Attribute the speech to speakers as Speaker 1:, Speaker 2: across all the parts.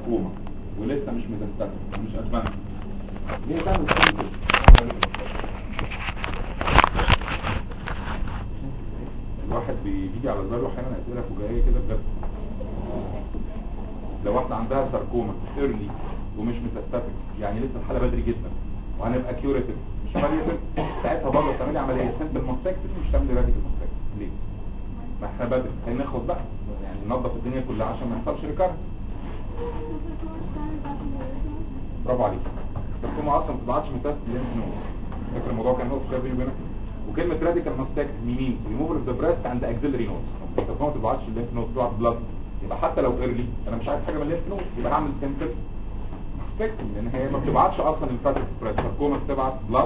Speaker 1: ساركوما ولسه مش متستاتيك مش ادفانس ليه تعمل كده الواحد بيجي على ظهره احيانا اسئله فجائيه كده بجد لو واحده عندها ساركوما ايرلي ومش متستاتيك يعني لسه الحاله بدري جدا وهنبقى كيوريتيف مش باليتيف ساعتها برضه تعملي عمليه سامبل مونستكتومي مش تعملي راديكال مونستكتومي ليه؟ ما احنا بدري هناخد بقى يعني ننظف الدنيا كلها عشان ما يحصلش ريكارنس برافو عليك الساركوما اصلا ما بتبعتش ميتاست لينف نود فاكر الموضوع كان هو في بيني وبينك وكلمه راديكال مونستكتومي مين ريموفر اوف ذا بريست عند اكسلري نود الساركوما ما بتبعتش اللينف نود بتبعت بلاد يبقى حتى لو ايرلي انا مش عايز حاجه من اللينف نود يبقى هعمل سيمبل مونستكتومي لان هي ما بتبعتش اصلا الفاتك سبريد الساركوما بتبعت بلاد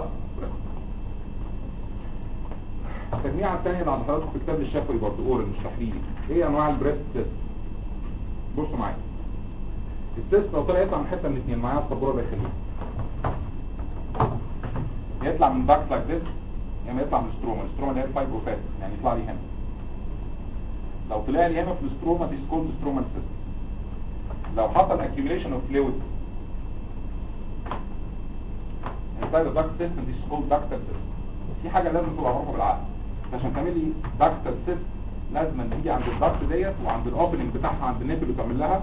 Speaker 1: التجميعة الثانية اللي عند حضراتكم في كتاب الشفوي برضه اورال مش تحليلي ايه انواع البريست تيست بصوا معايا التيست لو طلع يطلع من حته من اثنين معايا السبوره ده يخليه يطلع من داكت لايك ذس يا اما يطلع من الستروما الستروما اللي هي الفايبروفات يعني يطلع لي هنا لو طلع لي هنا في الستروما دي سكولد ستروما سيست لو حصل accumulation of fluid inside the duct system دي سكولد ductal system في حاجه لازم تبقى معروفه بالعقل عشان تعمل لي ductal system لازم تيجي عند الضغط ديت وعند الاوبننج بتاعها عند النيبل وتعمل لها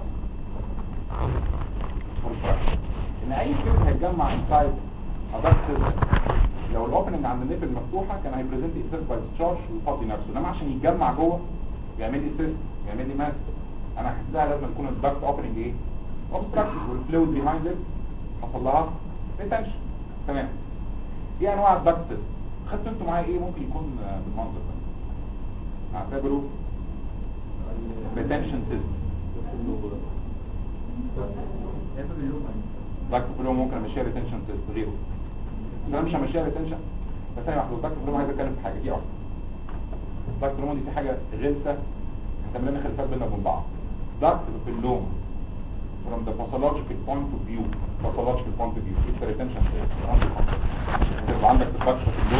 Speaker 1: ان اي فيلم هيتجمع انسايد ادكت لو الاوبننج عند النيبل مفتوحه كان هيبريزنت اكسس باي تشارج ويفضي نفسه انما عشان يتجمع جوه بيعمل لي سيست بيعمل لي ماس انا هحسها لازم تكون الدكت اوبننج ايه اوبستراكشن والفلويد بيهايند ات حصل لها ريتنشن تمام ايه انواع الدكت سيست خدتوا انتوا معايا ايه ممكن يكون آه، بالمنظر ده نعتبره ريتنشن سيست دكت فلو ممكن امشيها ريتنشن سيست غيره انا مش همشيها ريتنشن بس انا واحده دكت فلو عايز اتكلم في حاجه دي واحده دكت فلو دي في حاجه غلسه هتعمل لنا خلافات بيننا وبين بعض دكت فلو from the pathological point of view pathological point of view it's a retention state هتبقى عندك دكت فلو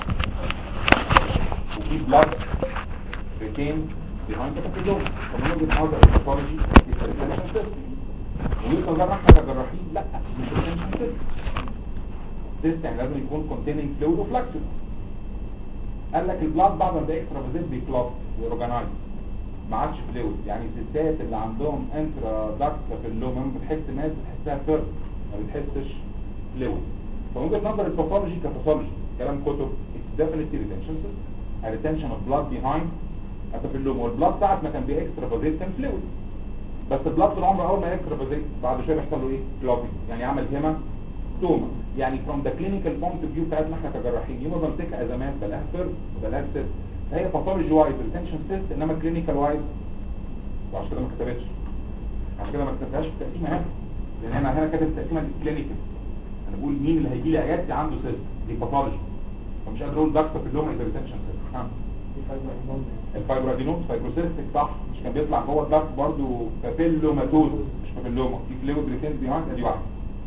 Speaker 1: وفي blood retained behind the papilloma فمن وجهه نظر الباثولوجي it's a retention system ويوصل ده احنا كجراحين لا مش retention system سيست يعني لازم يكون containing fluid وفلاكسيد قال لك البلاد بعد ما بقى اكسترا فيزيت بيكلوت واورجانايز ما عادش فلويد يعني الستات اللي عندهم انترا داكت في اللوم بتحس ناس بتحسها فيرد ما بتحسش فلويد فمن وجهه نظر الباثولوجي كباثولوجي كلام كتب اتس ديفينتلي ريتنشن سيستم ريتنشن اوف بلاد بيهايند التفلوم والبلاد ساعه ما كان بيه اكسترا فيزيت كان فلويد بس البلاد طول عمره اول ما يكتر فيزيت بعد شويه بيحصل له ايه كلوبينج يعني عمل هيما توما يعني from the clinical point of view بتاعتنا احنا كجراحين يوم ما بمسكها ازمات بلاها فيرد بلاها سيست فهي باثولوجي وايز ريتنشن سيست انما كلينيكال وايز وعشان كده ما كتبتش عشان كده ما كتبتهاش في التقسيمه هنا لان انا هنا كاتب التقسيمه دي كلينيكال انا بقول مين اللي هيجي لي عيادتي عنده سيست دي باثولوجي فمش قادر اقول دكتور في اللوم از ريتنشن سيست ها الفايبر ادينوز فايبروسيستيك صح مش كان بيطلع جوه الدكت برضه بابيلوماتوز مش بابيلوما في فلويد ريتيند بيهايند ادي واحده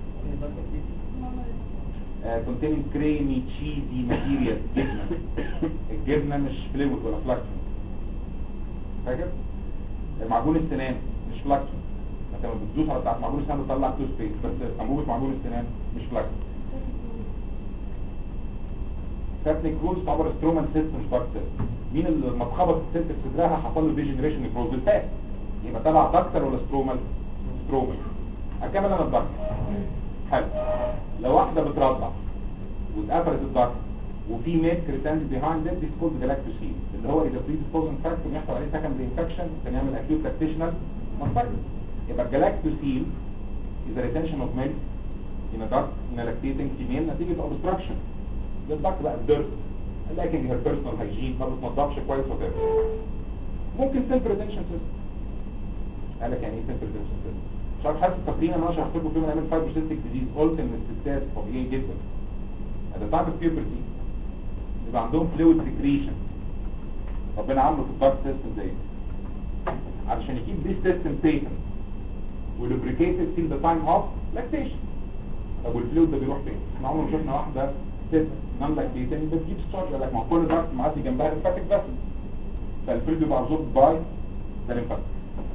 Speaker 1: containing creamy cheesy material جبنة الجبنة مش فلويد ولا فلاكشن فاكر معجون السنان مش فلاكشن انت لما بتدوس على بتاعت معجون السنان بتطلع تو سبيس بس انبوبة معجون السنان مش فلاكشن كابنيك روز تعتبر سترومان سيست مش دارك سيست مين اللي لما اتخبط في سلك صدرها حصل له ديجنريشن نيكروز بالفات يبقى تبع دكتور ولا سترومال سترومال اكمل انا الدكتور حلو لو واحدة بترضع واتقفلت الضغط وفي ميك ريتاند بيهايند ذات ديس كولد جلاكتوسين اللي هو اذا بري ديسبوزنج فاكتور يحصل عليه سكندري انفكشن كان يعمل اكيوت لاكتيشنال ماستايتس يبقى الجلاكتوسين اذا ريتنشن اوف ميلك in a duct in a lactating female نتيجة obstruction للضغط بقى الدرس لكن هي بيرسونال هايجين ما بتنضفش كويس وكده ممكن سيلف ريتنشن سيستم قال لك يعني ايه سيلف ريتنشن سيستم مش عارف حاسس التقرير انا شرحت لكم فيه من ايام فايبروسيستيك ديزيز قلت ان الستات طبيعي جدا at the time of puberty يبقى عندهم fluid secretion ربنا عامله في الدارك سيستم دي علشان يجيب دي سيستم patent ولوبريكيتد till the time of lactation طب والفلويد ده بيروح فين؟ احنا عمرنا ما شفنا واحده ست نون لاكتيتنج بتجيب ستارج قال لك ما هو كل دارك معدي جنبها lymphatic vessels فالفلويد بيبقى absorbed باي the lymphatic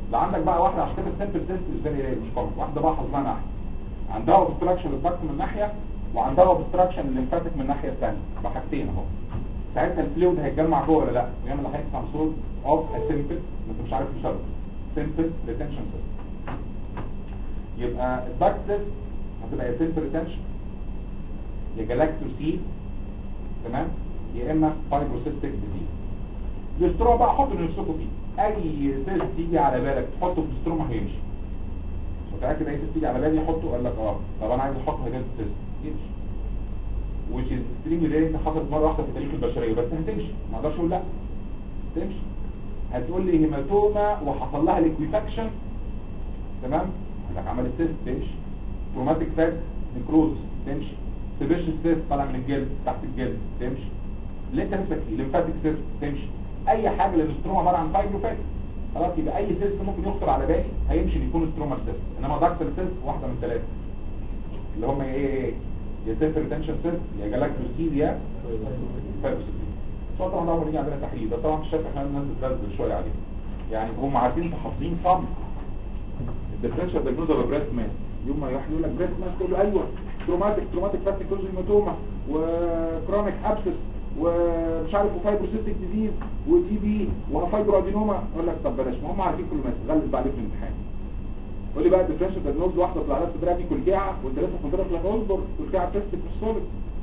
Speaker 1: لا عندك بقى واحده عشان كده السمبل سيست ازاي رير مش كومن واحده بقى حظها احسن عندها اوبستراكشن للضغط من ناحيه وعندها اوبستراكشن للليمفاتيك من الناحيه الثانيه بحاجتين اهو ساعتها الفلويد هيتجمع جوه ولا لا ويعمل لحضرتك سام سورت اوف ا سمبل انت مش عارف تشرب سمبل ريتنشن سيستم يبقى الضغط سيست هتبقى يا سمبل ريتنشن يا جلاكتوسيد تمام يا اما فايبروسيستيك ديزيز الاستروما بقى حط نفسكم فيه اي سيست تيجي على بالك تحطه في الاستروما هيمشي متاكد اي سيست تيجي على بالي احطه قال لك اه طب انا عايز احط هيدات سيست يمشي which is extremely rare حصلت مره واحده في تاريخ البشريه بس هتمشي ما اقدرش اقول لا تمشي هتقول لي هيماتوما وحصل لها ليكويفاكشن تمام لك عملت سيست تمشي تروماتيك فاك نكروز تمشي سيبيشن سيست طالع من الجلد تحت الجلد تمشي اللي انت نفسك فيه ليمفاتيك سيست تمشي اي حاجه للاستروما عباره عن فايبروفاك خلاص يبقى اي سيست ممكن يخطر على بالي هيمشي إن يكون ستروما سيست انما داكتر سيست واحده من ثلاثه اللي هم ايه ايه يا سيلف ريتنشن سيست يا جلاكتوسيد يا فايبروسيد سواء طبعا ده نيجي عندنا تحليل بس طبعا في الشرح احنا الناس بتنزل شويه عليه يعني هم عارفين حافظين صم الديفرنشال دايجنوز اوف بريست ماس يوم ما يروح يقول لك بريست ماس تقول له ايوه تروماتيك تروماتيك فاتي كوز هيماتوما وكرونيك ابسس ومش عارف وفايبروسيستيك ديزيز وتي بي وفايبرو ادينوما اقول لك طب بلاش ما هم عارفين كل الناس غلس عليك في الامتحان قول لي بقى الديفرنشال دايجنوز واحده طلع لها صدرها في كلكعه وانت لسه في مدرسه لك اصبر كلكعه تستك مش سوليد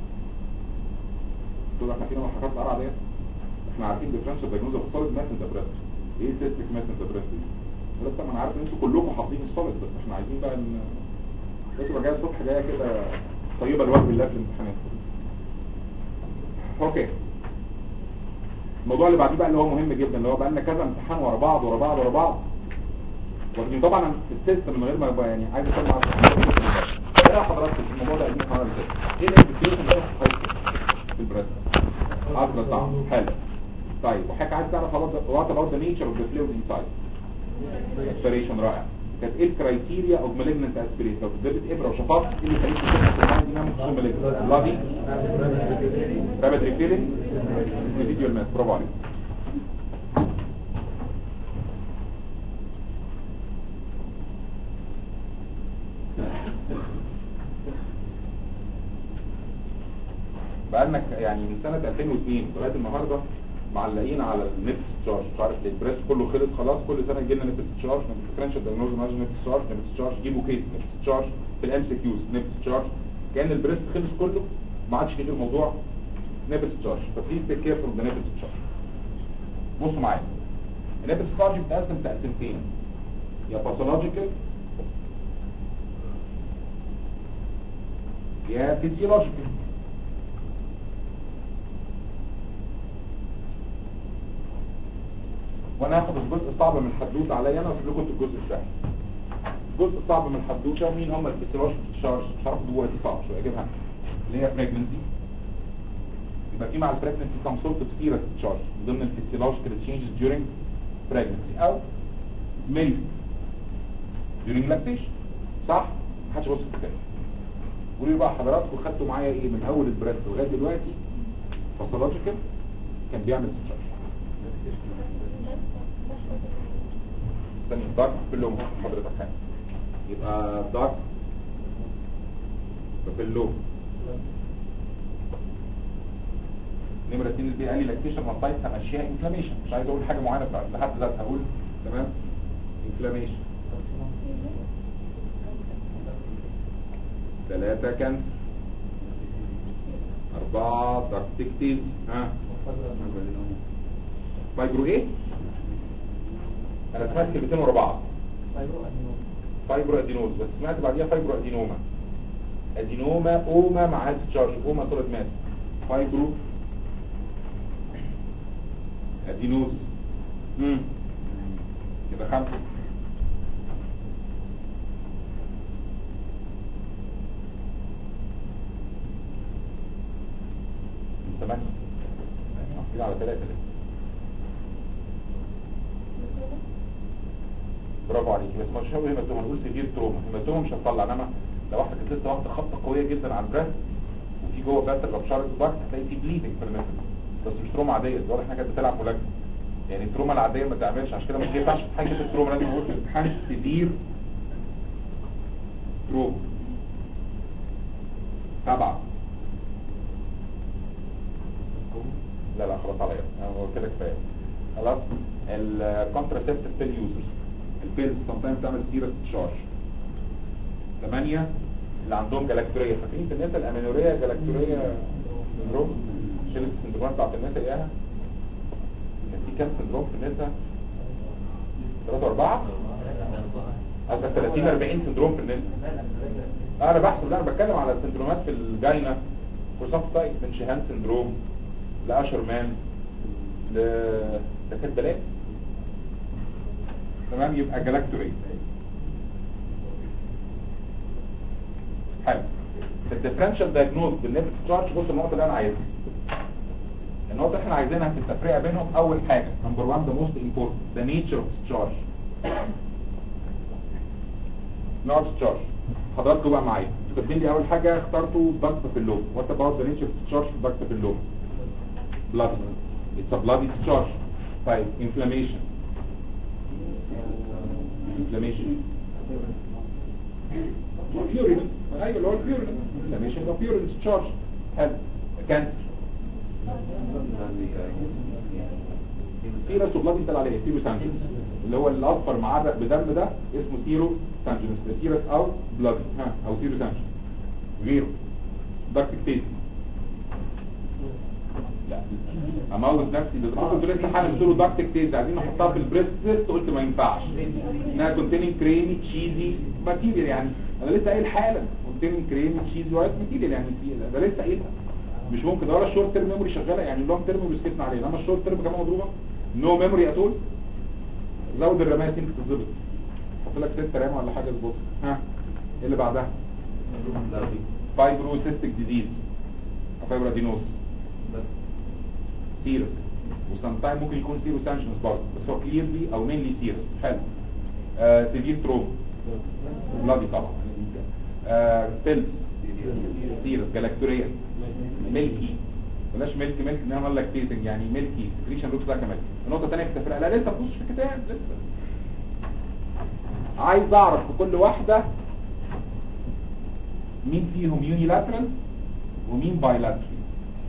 Speaker 1: تقول احنا فينا محاكات القرعه ديت احنا عارفين ديفرنشال دايجنوز اوف سوليد ماس انت بريست ايه سيستيك ماس انت بريست دي بس طبعا انا عارف ان انتوا كلكم حافظين السوليد بس احنا عايزين بقى ان بس تبقى جايه الصبح جايه كده طيبه الوجه الله في الامتحانات اوكي الموضوع اللي بعديه بقى اللي هو مهم جدا اللي هو بقى لنا كذا امتحان ورا بعض ورا بعض ورا بعض واخدين طبعا السيستم من غير ما يبقى يعني عايز اسمع ايه يا حضرتك الموضوع ده قديم حوالي كده ايه الانفكشن ده في البريست عارف طعم حلو طيب وحضرتك عايز تعرف وات اباوت ذا نيتشر اوف ذا فلويد انسايد اسبريشن رائع كانت ايه الكرايتيريا اوف مالجنت اسبريشن لو كدبت ابره وشفاط ايه اللي يخليك تشوف دي نعمل خصوم مالجنت بلادي رابد ريفيلنج ريفيديو الماس برافو عليك بقالنا يعني من سنة 2002 لغاية النهاردة معلقين على النفس تشارج مش عارف البريس كله خلص خلاص كل سنة يجي لنا نفس تشارج ما بتفرنش الدايجنوز ماجي نفس تشارج نفس تشارج جيبوا كيس نفس تشارج في الام سي كيوز نفس تشارج كان البريست خلص كله ما عادش غير موضوع نفس تشارج فبليز تيك كير فروم ذا نفس تشارج بصوا معايا النفس تشارج بتقسم تقسيمتين يا باثولوجيكال يا فيزيولوجيكال وانا هاخد الجزء الصعب من الحدوته عليا انا واسيب لكم انتوا الجزء السهل الجزء الصعب من الحدوته مين هم الفسيولوجيك تشارج مش عارف دلوقتي صعب شويه اجيبها اللي هي بريجنسي يبقى في مع البريجنسي سام سورت اوف سيريس تشارج من ضمن الفسيولوجيكال تشينجز during pregnancy او ميل during lactation صح؟ محدش بص في الكتاب قولوا لي بقى حضراتكم خدتوا معايا ايه من اول البريست لغايه دلوقتي باثولوجيكال كان بيعمل تشارج استني دارك بلوم حضرتك حاجة يبقى دارك بلوم نمرة اتنين البي قال لي لاكتيشن والطايت همشيها انفلاميشن مش عايز اقول حاجة معينة بتاعت لحد ذات هقول تمام انفلاميشن ثلاثة كانسر أربعة داركتيكتيز ها فايبرو ايه؟ انا سمعت كلمتين ورا بعض فايبرو ادينوز بس سمعت بعديها فايبرو ادينوما ادينوما اوما مع تشارج اوما سوليد ماس فايبرو ادينوز امم كده خمسه ثمانية كده على ثلاثة لسه برافو عليك بس مش هو هيماتوما نقول سيفير تروما هيماتوما مش هتطلع انما لو واحده كانت لسه واخده خبطه قويه جدا على البريست وفي جوه باتر او شارك ضغط هتلاقي في بليدنج في المثل بس مش تروما عاديه دي واضح انها كانت بتلعب ملاكمه يعني التروما العاديه ما تعملش عشان كده ما ينفعش في حاجه التروما لازم نقول في الامتحان سيفير تروما سبعه لا لا خلاص عليا انا هو كده كفايه خلاص الكونتراسيبتيف بيل يوزرز البيلز sometimes بتعمل سيرس تشارج ثمانية اللي عندهم جلاكتورية فاكرين في الناس الامينورية جلاكتورية سندروم شلت السندرومات بتاعت الناس اياها كان في كام سندروم في الناس ثلاثة أربعة قصدك 30 40 سندروم في الناس انا بحسب لا انا بتكلم على السندرومات في الجاينة كورسات تايب من شيهان سندروم لاشرمان ل ده كانت بلاك تمام يبقى جلاكتوري حلو الديفرنشال دايجنوز بالنيفل ستارش بص النقطه اللي انا عايزها النقطه اللي احنا عايزينها في التفرقه بينهم اول حاجه نمبر 1 ذا موست امبورتنت ذا نيتشر اوف ستارش نوع ستارش حضراتكم بقى معايا كاتبين لي اول حاجه اخترتوا ضغط في اللوب وات اباوت ذا نيتشر اوف ستارش في ضغط في اللوب blood it's a bloody discharge طيب inflammation inflammation purine ايوه اللي هو البيورين inflammation of purine discharge حلو كانسر سيرس وبلادي بتاع عليه سيرو سانجنس اللي هو الاصفر معرق بدم ده اسمه سيرو سانجنس ده سيرس او بلادي ها او سيرو سانجنس غيره دارك تيست لا اموت نفسي بالظبط قلت لسه حالا قلت له داكتك تيز عايزين نحطها في البريست تيست قلت ما ينفعش انها كونتيننج كريمي تشيزي ماتيريال يعني انا لسه قايل حالا كونتيننج كريمي تشيزي وايت ماتيريال يعني في ده لسه قايلها مش ممكن ده ولا الشورت تيرم ميموري شغاله يعني اللونج تيرم بيسكتنا عليه انما الشورت تيرم كمان مضروبه نو ميموري اتول زود الرمايه يمكن تتظبط حط لك 6 رام ولا حاجه اظبطها ها ايه اللي بعدها فايبروسيستيك ديزيز فايبرادينوز سيرس وسام تايم ممكن يكون سيرو سانشنس برضه بس هو كليرلي او مينلي سيرس حلو آه سيفير تروم بلادي طبعا آه بيلز سيرس جلاكتوريا ميلكي بلاش ميلكي ميلكي انما لاكتيتنج يعني ميلكي سكريشن لوكس لاك ميلك النقطه الثانيه في التفرقه لا لسه بص في الكتاب لسه عايز اعرف في كل واحده مين فيهم يونيلاترال ومين بايلاترال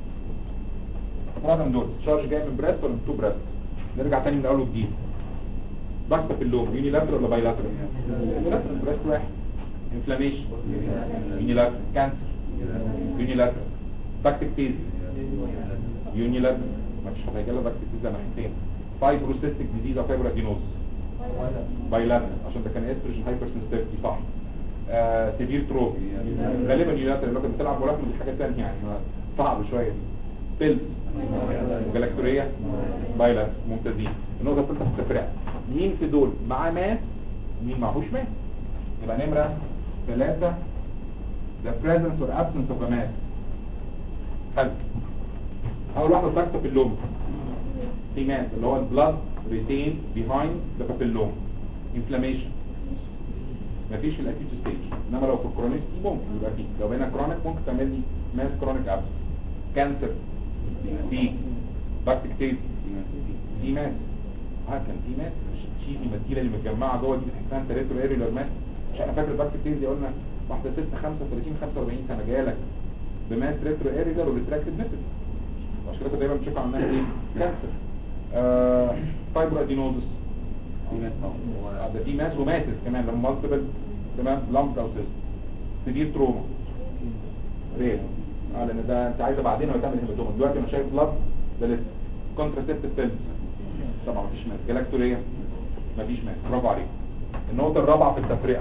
Speaker 1: فرادم دول شارج جاي من بريست ولا من تو بريست نرجع تاني من اول وجديد ضغط في اللوم يوني لاترال ولا باي لاترال يوني لاترال بريست واحد انفلاميشن يوني لاترال كانسر يوني لاترال باكتيك تيز يوني لاترال مش هتجيلها باكتيك تيز ناحيتين فايبروسيستيك ديزيز او فايبرادينوز باي لاترال عشان ده كان استروجين هايبر سنسيتيفيتي صح آه سيفير تروفي غالبا يونيلاترال لو كنت بتلعب ملاكمه دي حاجه ثانيه يعني صعب شويه دي بيلز وجلاكتورية بايلر ممتازين النقطة الثالثة في التفرقة مين في دول معاه ماس مين معهوش ماس يبقى نمرة ثلاثة the presence or absence of a mass حلو أول واحدة ضغطة في اللوم في ماس اللي هو البلاد ريتين behind the papilloma inflammation مفيش في الاكيوت ستيج انما لو في الكرونيستي ممكن يبقى فيه لو بقينا كرونيك ممكن تعمل لي ماس كرونيك ابسس كانسر في باكتيك تيز في ماس اه كان في ماس مش تشيزي ماتيريال اللي متجمعه جوه دي بتحسها انت ريترو ايريولار ماس مش انا فاكر الباكتيك تيز قلنا واحده ست 35 45 سنه جايه لك بماس ريترو ايريولار وريتراكتد ميثود عشان كده دايما بتشوف عنها ايه كانسر آه فايبر ادينوزس ده في ماس وماتس كمان لما مالتيبل تمام لامب او سيست سيفير تروما ريل اه لان ده انت عايزه بعدين ولا تعمل هيماتوما دلوقتي انا شايف بلاد ده لسه كونتراسيبتيف بيلز طبعا مفيش ماس جلاكتوريا مفيش ماس برافو عليك النقطه الرابعه في التفرقه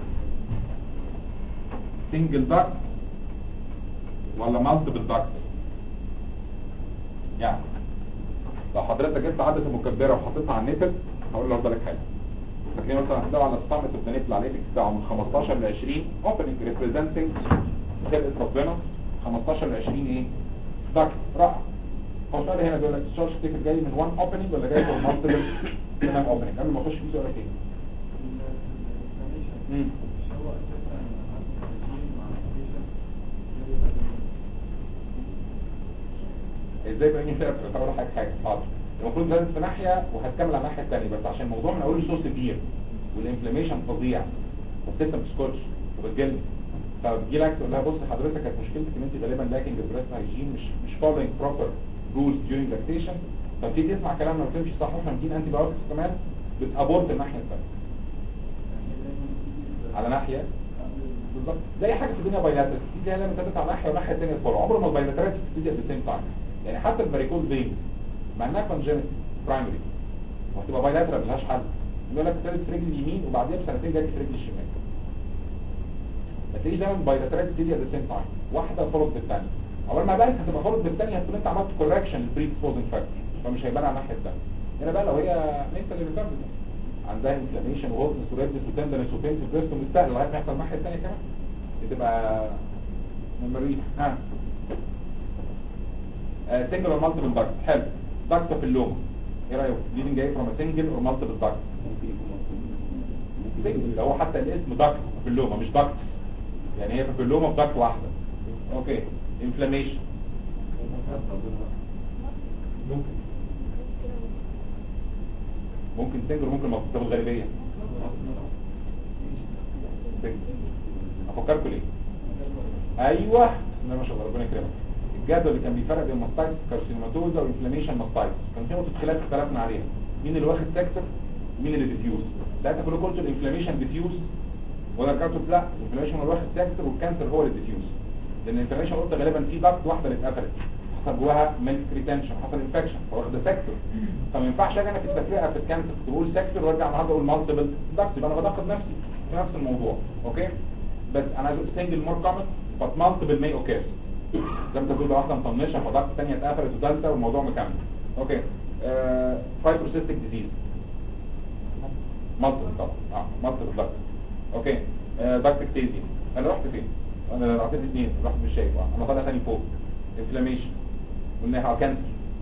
Speaker 1: سنجل داكت ولا مالتيبل داكت يعني لو حضرتك جبت عدسه مكبره وحطيتها على النتل هقول له افضل حاجه فاكرين مثلا هتلاقوا على الستامت البنات على الايبكس بتاعه من 15 ل 20 اوبننج ريبريزنتنج خلقه ربنا 15 ل 20 ايه داكت راح هو السؤال هنا بيقول لك الشارج تيكت جاي من 1 اوبننج ولا جاي من مالتيبل تمام اوبننج قبل ما اخش في سؤال تاني امم ازاي بقى نفرق اول حاجه حاجه حاضر المفروض زادت في ناحيه وهتكمل على الناحيه الثانيه بس عشان الموضوع من اوله سو سيفير والانفلاميشن فظيع والسيستم بتسكوتش وبتجلد فبتجي لك تقول لها بص حضرتك كانت مشكلتك ان انت غالبا لاكينج بريست هايجين مش مش فولوينج بروبر رولز during lactation فبتيجي تسمع كلامنا وتمشي صح واحنا مدين انتي بايوتكس كمان بتابورت الناحيه الثانيه على ناحيه بالظبط زي حاجه في الدنيا بايلاترال دي لما ابتدت على ناحيه والناحيه الثانيه تفرع عمر ما البايلاترال بتبتدي ات ذا سيم تايم يعني حتى الفاريكوز فينز مع انها كونجنت برايمري وهتبقى بايلاترال ملهاش حل يقول لك ابتدت في رجل اليمين وبعديها بسنتين جت في رجل الشمال فتلاقي دايما بايلاترال بتبتدي ات ذا سيم تايم واحده فولد بالثانيه اول ما بالك هتبقى فولد بالثانيه هتكون انت عملت كوركشن للبري اكسبوزنج فاكتور فمش هيبان على الناحيه الثانيه هنا بقى لو هي منتال ريتارد عندها انفلاميشن وهوتنس وريدنس وتندنس وبينس وبريست ومستقل لغايه ما يحصل الناحيه الثانيه كمان بتبقى ممريض ها سنجل اور مالتيبل داكت حلو داكت في اللوم ايه رايك ليدنج جاي فروم سنجل اور مالتيبل داكت سنجل اللي هو حتى الاسم داكت في اللومه مش داكت يعني هي في اللومه في داكت واحده اوكي انفلاميشن
Speaker 2: ممكن
Speaker 1: ممكن سنجل وممكن مالتيبل طب الغالبيه سنجل افكركم ليه ايوه بسم الله ما شاء الله ربنا يكرمك الجدول اللي كان بيفرق بين ماستايتس كارسينوماتوزا وانفلاميشن ماستايتس كان في نقطه خلاف اختلفنا عليها مين اللي واخد سيكتور ومين اللي ديفيوز ساعتها كله قلت الانفلاميشن ديفيوز ولا كارتوس لا الانفلاميشن هو واخد سيكتور والكانسر هو اللي ديفيوز لان الانفلاميشن قلت غالبا في ضغط واحده اللي اتقفلت حصل جواها ميلك ريتنشن حصل انفكشن فواخده سيكتور فما ينفعش اجي انا في التفرقه في الكانسر تقول سيكتور وارجع النهارده اقول مالتيبل ضغط يبقى انا بدخل نفسي في نفس الموضوع اوكي بس انا عايز سنجل مور كومن but multiple may occur زي ما انت بتقول ده واحده مطنشه فضغط الثانيه اتقفلت وثالثه والموضوع مكمل اوكي فايبروسيستيك ديزيز مالتيبل طبعا اه مالتيبل ضغط اوكي باكتيكتيزيا انا رحت فين انا رحت اثنين رحت مش شايف اه انا طالع ثاني فوق انفلاميشن قلنا كانسر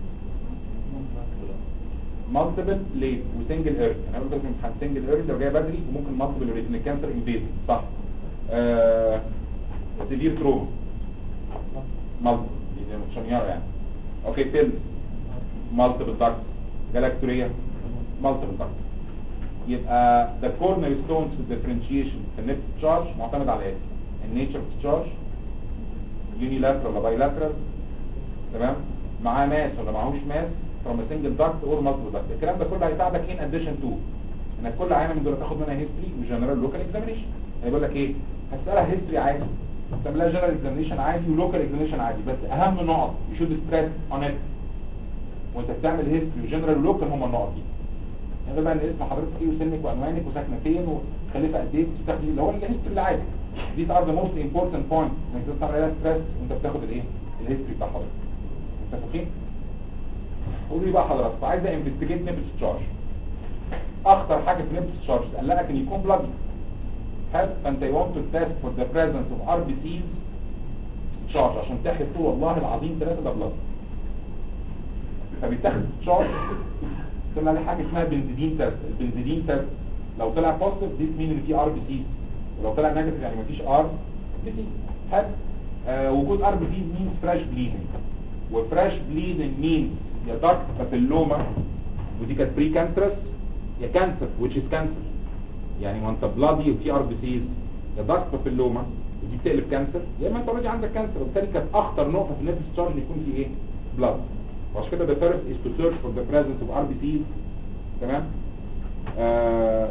Speaker 1: مالتيبل ليت وسنجل ايرث انا قلت لكم امتحان سنجل ايرث لو جاي بدري وممكن مالتيبل ليت ان الكانسر انفيزيف صح آه سيفير تروما مالتيبل دي متشنيره يعني اوكي بيلز مالتيبل داكتس جالاكتوريا مالتيبل داكتس يبقى the coronary stones في differentiation في النت تشارج معتمد على ايه النيتشر تشارج unilateral ولا bilateral تمام معاه ماس ولا معهوش ماس from a single duct or multiple duct الكلام ده كله هيساعدك in addition to انك كل عينه من دول تاخد منها هيستوري وجنرال لوكال اكزامينيشن هيقول لك ايه هتسالها هيستوري عادي تعملها جنرال اكزامينيشن عادي ولوكال اكزامينيشن عادي بس اهم نقط you should stress on it وانت بتعمل هيستوري وجنرال ولوكال هم النقط دي يعني بقى ان اسم حضرتك ايه وسنك وعنوانك وساكنه فين وخليفه قد ايه بتستخدم اللي هو الهيستوري العادي these are the most important points انك تستعمل عليها ستريس وانت بتاخد الايه الهيستوري بتاع حضرتك متفقين قولوا لي بقى حضرتك عايزه انفستيجيت نيبل تشارج اخطر حاجه في نيبل تشارج قلقك ان يكون بلادي حلو فانت you want to test for the presence of RBCs تشارج عشان تحلف تقول والله العظيم ثلاثه ده بلادي فبيتاخد تشارج ثم على حاجه اسمها بنزيدين تيست البنزيدين تيست لو طلع بوزيتيف دي مين ان في ار بي سيز ولو طلع نيجاتيف يعني مفيش ار بي سي حلو آه وجود ار بي سيز مينز فريش بليدنج وفريش بليدنج مينز يا دارك بابيلوما ودي كانت بري كانسرس يا كانسر which is cancer يعني وانت بلادي وفي ار بي سيز يا دارك بابيلوما ودي بتقلب كانسر يا اما انت اوريدي عندك كانسر وبالتالي كانت اخطر نقطه في النيفس تشارج ان يكون في ايه بلاد وعشان كده the first is to search for the presence of RBCs تمام آه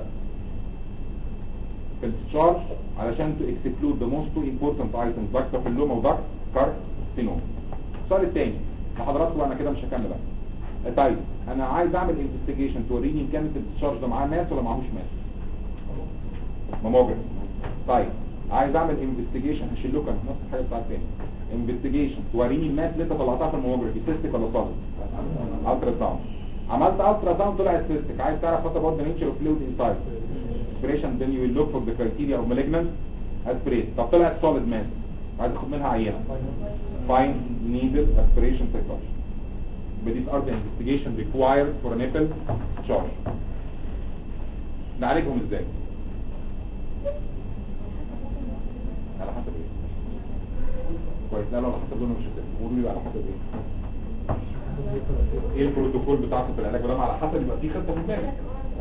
Speaker 1: في التشارج علشان to exclude the most two important items ضغط بابيلوما وضغط كارسينوما السؤال الثاني لحضراتكم انا كده مش هكمل بقى طيب انا عايز اعمل انفستيجيشن توريني ان كانت التشارج ده معاه ماس ولا معهوش ماس ماموجرافي طيب عايز اعمل انفستيجيشن هشيل لكم نفس الحاجه بتاعت تاني انفستيجيشن توريني الماس اللي انت طلعتها في الماموجرافي سيستيك ولا صالح الترا ساوند عملت الترا ساوند طلعت سيستيك عايز تعرف وات اباوت ذا نيتشر اوف فلويد انسايد aspiration then you will look for the criteria of malignant aspirate طب طلعت solid mass عايز تاخد منها عينه find needed aspiration cytology but these are the investigation required for a nipple charge نعالجهم ازاي على حسب ايه كويس لا لا على حسب لونه مش هسيب قولوا لي على حسب ايه ايه البروتوكول بتاعته في العلاج بدل على حسب يبقى في خطه في دماغك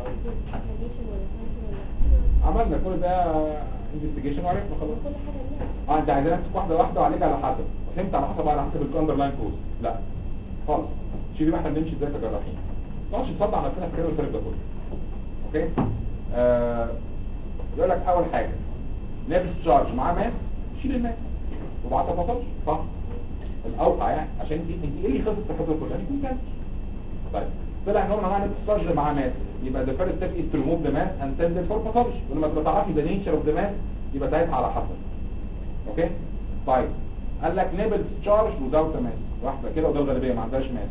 Speaker 1: عملنا كل ده انفستيجيشن وعرفنا خلاص اه انت عايزين نمسك واحده واحده وعالجها على حسب فهمت على حسب على حسب الاندر لاين كوز لا خالص شيلي بقى احنا بنمشي ازاي كجراحين ما نقعدش نصدع نفسنا في كده والفرق ده كله اوكي آه يقول لك اول حاجه لابس شارج معاه ماس شيل الماس وبعتها فصلش صح الاوقع يعني عشان انت انت ايه اللي خطط الخطه كلها يكون كانسر طيب طلع ان هو معاه لابس شارج معاه ماس يبقى the first step is to remove the mass and send it for pathology ولما تبقى تعرفي the nature of the mass يبقى ساعتها على حسب اوكي طيب قال لك نيبل تشارج without a mass واحده كده وده الغالبيه ما عندهاش ماس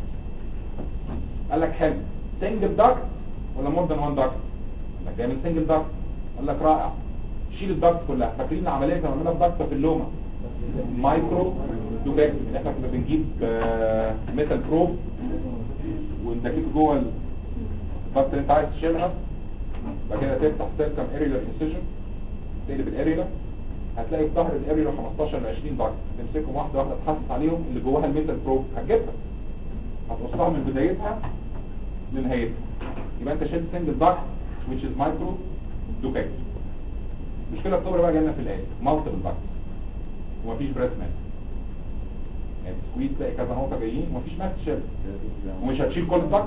Speaker 1: قال لك حلو سنجل داكت ولا مور ذان وان داكت قال لك جاي من سنجل داكت قال لك رائع شيل الداكت كلها فاكرين العمليه كنا بنعملها في داكت في اللومه مايكرو دوباك احنا كنا بنجيب آه، ميتال بروب وندكيك جوه الداكت اللي انت عايز تشيلها بعد كده تفتح سيركم اريولار انسيجن تقلب الاريولا هتلاقي في ظهر الاريولا 15 ل 20 داكت تمسكهم واحده واحده تحسس عليهم اللي جواها الميتال بروب هتجيبها هتوصلها من بدايتها لنهايتها يبقى انت شلت سنجل داكت which is micro دوباك المشكله الكبرى بقى جالنا في الايه مالتيبل داكتس ومفيش بريس ماس يعني سكويز تلاقي كذا نقطه جايين ومفيش ماس تشيل ومش هتشيل كل الداكتس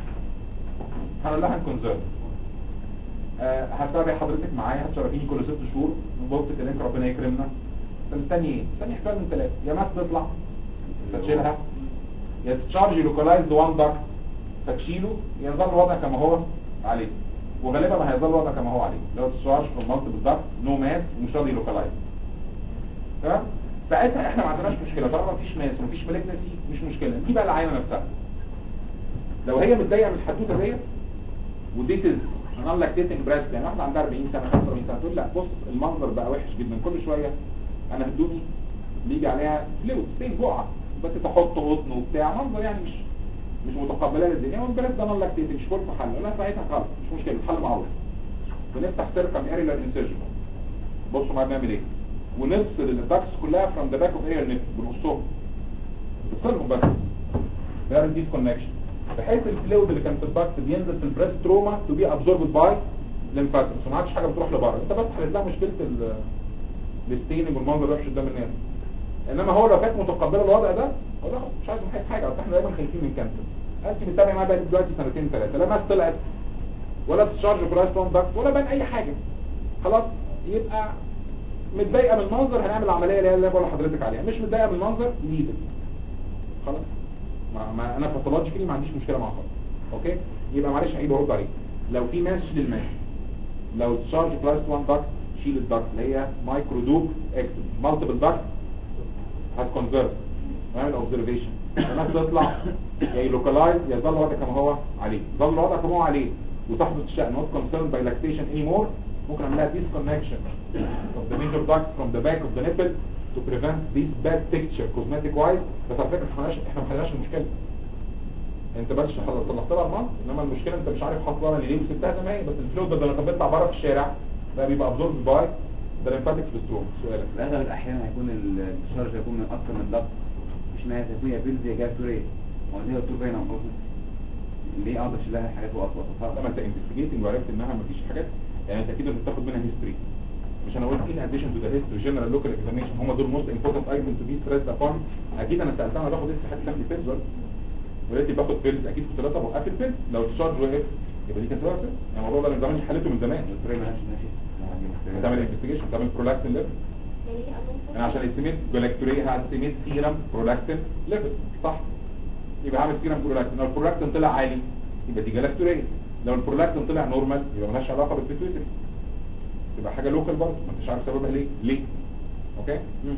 Speaker 1: هنقول لها هنكونزرف آه هتابع حضرتك معايا هتشرفيني كل ست شهور بص كلامك ربنا يكرمنا انت مستني ايه؟ مستني احتمال من ثلاثه يا ماس تطلع فتشيلها يا تشارج لوكالايزد وان داكت فتشيله يظل الوضع كما هو عليه وغالبا ما هيظل الوضع كما هو عليه لو تشارج في مالتيبل داكت نو ماس ومش راضي لوكالايز تمام ساعتها احنا ما عندناش مشكله طالما مفيش ماس ومفيش مالجنسي مش مشكله دي بقى العينه نفسها لو هي متضايقه من الحدوته ديت وديت از انا لاكتيتنج بريست يعني واحده عندها 40 سنه 45 سنه تقول لا بص المنظر بقى وحش جدا كل شويه انا هدومي بيجي عليها فلويد ستين بقعه بس تحط قطن وبتاع منظر يعني مش مش متقبلاه للدنيا والبنات ده نون لاكتيتنج مش فرصه حل لا ساعتها خالص مش مشكله الحل معروف بنفتح سيركم اريلر انسيجن بصوا معايا بنعمل ايه ونفصل الداكس كلها فروم ذا باك اوف اير نت بنقصهم نفصلهم بس بيعمل ديس كونكشن بحيث الفلويد اللي كان في الباكت بينزل في البريست تروما تو بي ابزوربد باي ليمفاتكس وما عادش حاجه بتروح لبره انت بس حلت لها مشكله ال- الستيننج والمنظر ده مش قدام الناس انما هو لو كانت متقبله الوضع ده هو ده خلاص مش عايز من حاجه حاجه اصل احنا دايما خايفين من كانسر انت متابع معايا بقى دلوقتي سنتين ثلاثه لا ماس طلعت ولا تشارج كولاسترون داكت ولا بان اي حاجه خلاص يبقى متضايقه من المنظر هنعمل العمليه اللي هي اللي بقول لحضرتك عليها مش متضايقه من المنظر ليدل خلاص ما, ما انا باثولوجيكلي ما عنديش مشكله مع خالص اوكي يبقى معلش عيب برد عليك لو في ماس شيل الماس لو تشارج كلاس 1 داكت شيل الداكت اللي هي مايكرو دوب اكتب مالتيبل داكت هتكونفيرت نعمل اوبزرفيشن الناس تطلع يا يلوكالايز يا يظل الوضع كما هو عليه ظل الوضع كما هو عليه وتحدث الشأن not concerned by lactation anymore ممكن اعمل لها disconnection of the major duct from the back of the nipple to prevent this bad picture cosmetic wise بس على فكره احنا احنا ما حلناش المشكله انت بس طلعت لها المنط انما المشكله انت مش عارف حاطط لها ليه وسبتها زي ما هي بس الفلويد بدل ما كان بيطلع بره في الشارع ده بيبقى ابزورب باي ده ليمفاتيك ستروم سؤالك
Speaker 2: في اغلب الاحيان هيكون الشارج هيكون من اكتر من ضغط مش معنى هيكون يا بيلز يا جاستوريه ما هو زي الدكتور باين عن قصدي ليه اقدر اشيل لها حاجات واسطها
Speaker 1: لما انت انفستيجيتنج وعرفت انها مفيش حاجات يعني انت اكيد بتاخد منها هيستوري مش انا قلت ان اديشن تو ذا هيستوري جنرال لوكال اكزامينشن هم دول موست امبورتنت ايتم تو بي ستريسد ابون اكيد انا سالتها انا باخد لسه حد كان في بيلز ولقيت باخد بيلز اكيد كنت لسه بوقف البيلز لو التشارج وقف يبقى دي كانت سبب بيلز يعني الموضوع ده من زمان حلته من زمان
Speaker 2: الدكتور مالهاش ماشي
Speaker 1: هتعمل انفستيجيشن تعمل برولاكتين ليفل انا عشان استيميت جلاكتوريه هستيميت سيرم برولاكتين ليفل صح يبقى هعمل سيرم برولاكتين لو البرولاكتين طلع عالي يبقى دي جلاكتوريه لو البرولاكتين طلع نورمال يبقى مالهاش علاقه بالبيتويتري تبقى حاجه لوكال برضه ما انتش عارف سببها ليه ليه اوكي مم.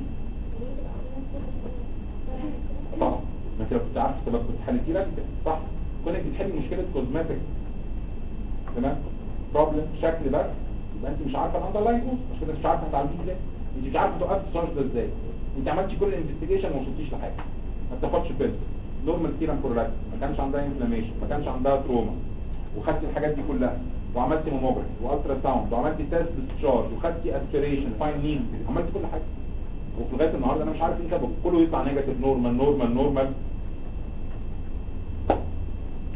Speaker 1: طبعا ما انت لو كنت عارف سبب كنت حلتيه لك صح كونك بتحل مشكله كوزماتيك تمام بروبلم شكل بس يبقى انت مش عارفه الاندرلاين كوز مش كده مش عارفه هتعالجيه ازاي انت مش عارفه توقف الشارج ده ازاي انت عملتي كل الانفستيجيشن وما وصلتيش لحاجه ما بتاخدش بيلز نورمال سيرم برولاكت ما كانش عندها انفلاميشن ما كانش عندها تروما وخدتي الحاجات دي كلها وعملتي ماموجرافي والترا ساوند وعملتي تيست ديسشارج وخدتي اسبيريشن فاين نيل عملتي كل حاجه وفي لغايه النهارده انا مش عارف ايه سببه كله يطلع نيجاتيف نورمال نورمال نورمال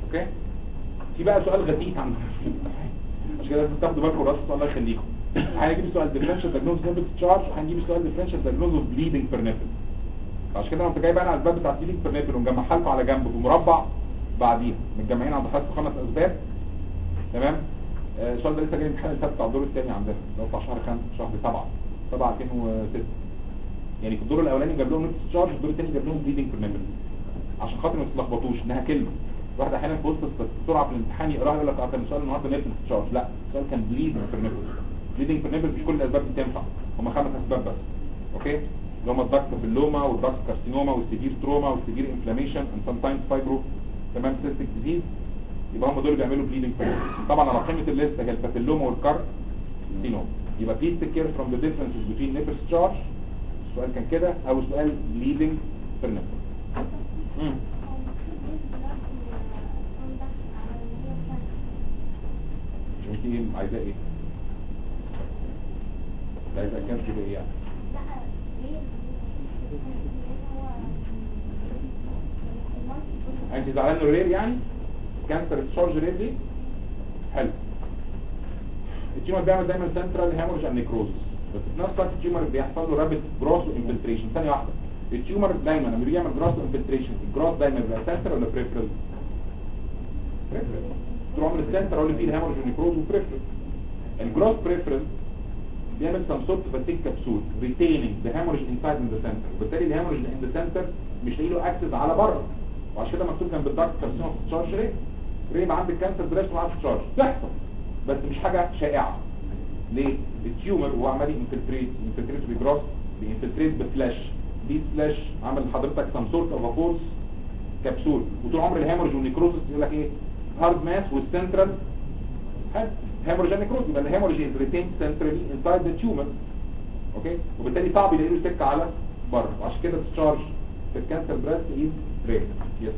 Speaker 1: اوكي في بقى سؤال غثيث عن عشان كده لازم تاخدوا بالكم راسس الله يخليكم هنجيب سؤال ديفرنشال دايجنوز نيبل تشارج وهنجيب سؤال ديفرنشال دايجنوز اوف بليدنج بير نيبل عشان كده انت جاي بقى على الاسباب بتاعت بليدنج بير نيبل ومجمعها لكم على جنب بمربع بعديها متجمعين عند حضرتك خمس اسباب تمام آه، السؤال ده لسه جاي امتحان اللي فات بتاع الدور الثاني عندنا اللي هو بتاع شهر 5 شهر 7 7 2006 يعني في الدور الاولاني جاب لهم نيبل تشارج الدور الثاني جاب لهم بليدنج بير نيبل عشان خاطر ما تتلخبطوش انها كلمه واحد احيانا في وسط بس بسرعه في الامتحان يقراها يقول لك اه كان السؤال النهارده نيبل تشارج لا السؤال كان بليدنج بير نيبل بليدنج بير نيبل مش كل الاسباب دي تنفع هم خمس اسباب بس اوكي اللي هم الدكت باللوما والدكت كارسينوما والسيفير تروما والسيفير انفلاميشن اند سام تايمز فايبرو تمام سيستيك ديزيز يبقى هم دول اللي بيعملوا بليدنج بير نيبل طبعا على قيمه الليسته هي البابيلوما والكار سينوما يبقى please take care from the differences between nipple discharge السؤال كان كده او سؤال bleeding per nipple مم. انت ايه عايزاه ايه عايزاه كام كده ايه يعني انت زعلان انه رير يعني كانسر تشارج رير دي حلو التيومر بيعمل دايما سنترال هيموريج اند نيكروزس بس في نفس الوقت التيومر بيحصل له رابيد جروث وانفلتريشن ثانيه واحده التيومر دايما لما بيعمل جروث وانفلتريشن الجروث دايما بيبقى سنتر ولا بريفرال بريفرال طول عمر السنتر هو اللي فيه الهيموريج والنيكروز وبريفرال الجروث بريفرال بيعمل some sort of a thick capsule retaining the hemorrhage inside in the center وبالتالي الهيموريج in the center مش لاقي له اكسس على بره وعشان كده مكتوب جنب الدارك كارسينوما تشارج ريت ريه ما عندك كانسر بريست وما عندك تشارج تحصل بس مش حاجه شائعه ليه التيومر وهو عمال ينفلتريت ينفلتريت بجراس بينفلتريت بفلاش دي فلاش عمل لحضرتك سام سورت اوف فورس كبسول وطول عمر الهيموريج والنيكروزس يقول لك ايه هارد ماس والسنترال هيموريج نيكروز يبقى الهيموريج از ريتيند سنترالي انسايد ذا تيومر اوكي وبالتالي صعب يلاقي له سكه على بره وعشان كده التشارج في الكانسر بريست از ريت يس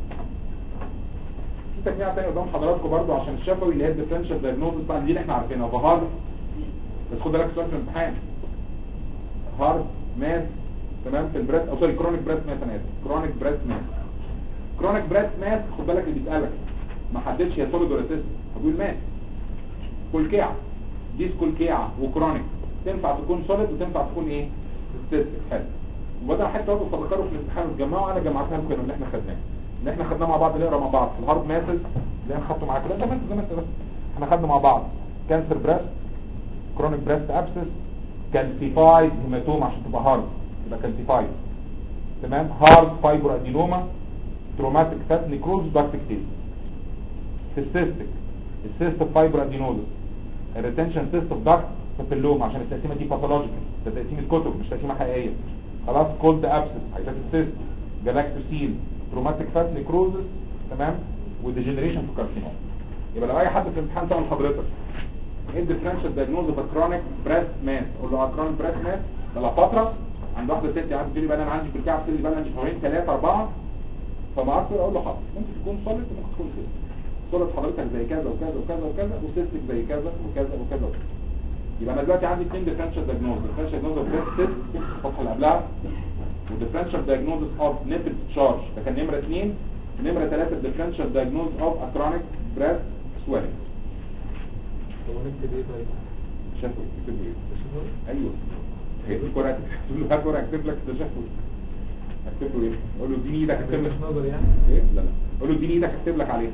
Speaker 1: في تجميع تاني قدام حضراتكم برضو عشان الشفوي اللي هي الديفرنشال دايجنوزس بتاع دي اللي احنا عارفينها فهارد بس خد بالك سؤال في الامتحان هارد ماس تمام في البريست او سوري كرونيك بريست ماس انا اسف كرونيك بريست ماس كرونيك بريست ماس خد بالك اللي بيسالك ما حددش هي سوليد ولا سيستم هقول ماس كلكيعه ديس كلكيعه وكرونيك تنفع تكون سوليد وتنفع تكون ايه سيستم حلو وده حتى برضه تفكروا في الامتحان وتجمعوا انا جمعتها لكم اللي احنا خدناه ان احنا خدناه مع بعض نقرا مع بعض في الهارد ماسز اللي انا خدته معاكم لا ده زي ما انت بس احنا خدنا مع بعض كانسر بريست كرونيك بريست ابسس كالسيفايد هيماتوما عشان تبقى هارد يبقى كالسيفايد تمام هارد فايبر ادينوما تروماتيك فات نيكروز داكتيكتيز في السيستك السيست فايبر ادينوزس الريتنشن سيست اوف داكت بابيلوما عشان التقسيمه دي باثولوجيكال ده تقسيم الكتب مش تقسيمه حقيقيه خلاص كولد ابسس هيبقى السيست جالاكتوسيل تروماتيك فات نيكروزس تمام وديجنريشن في كارسينوما يبقى لو اي حد في الامتحان سال حضرتك ايه الديفرنشال دايجنوز اوف كرونيك بريست ماس اقول له كرونيك بريست ماس ده لها فتره عند واحده ست قاعده تقول لي بقى انا عندي كلكعه بتقول لي بقى انا عندي شهرين ثلاثه اربعه فما اعرفش اقول له حاضر ممكن تكون صلت وممكن تكون سيست صلت حضرتك زي كذا وكذا وكذا وكذا وسيستك زي كذا وكذا وكذا وكذا يبقى انا دلوقتي عندي اثنين ديفرنشال دايجنوز ديفرنشال دايجنوز اوف بريست سيست الصفحه اللي قبلها وديفرنشال دايجنوز اوف نيبل تشارج ده كان نمره اثنين نمره ثلاثه ديفرنشال دايجنوز اوف اكرونيك بريست سويلنج
Speaker 3: هو نكتب ايه طيب؟
Speaker 1: شافوا يكتب له ايه
Speaker 3: تشوفه؟
Speaker 1: ايوه هي دي كوره تقول له هات ورقه اكتب لك تشفت اكتب له ايه قول له اديني ايدك اكتب لك
Speaker 3: مش نظر يعني؟
Speaker 1: ايه لا لا قول له اديني ايدك اكتب لك عليها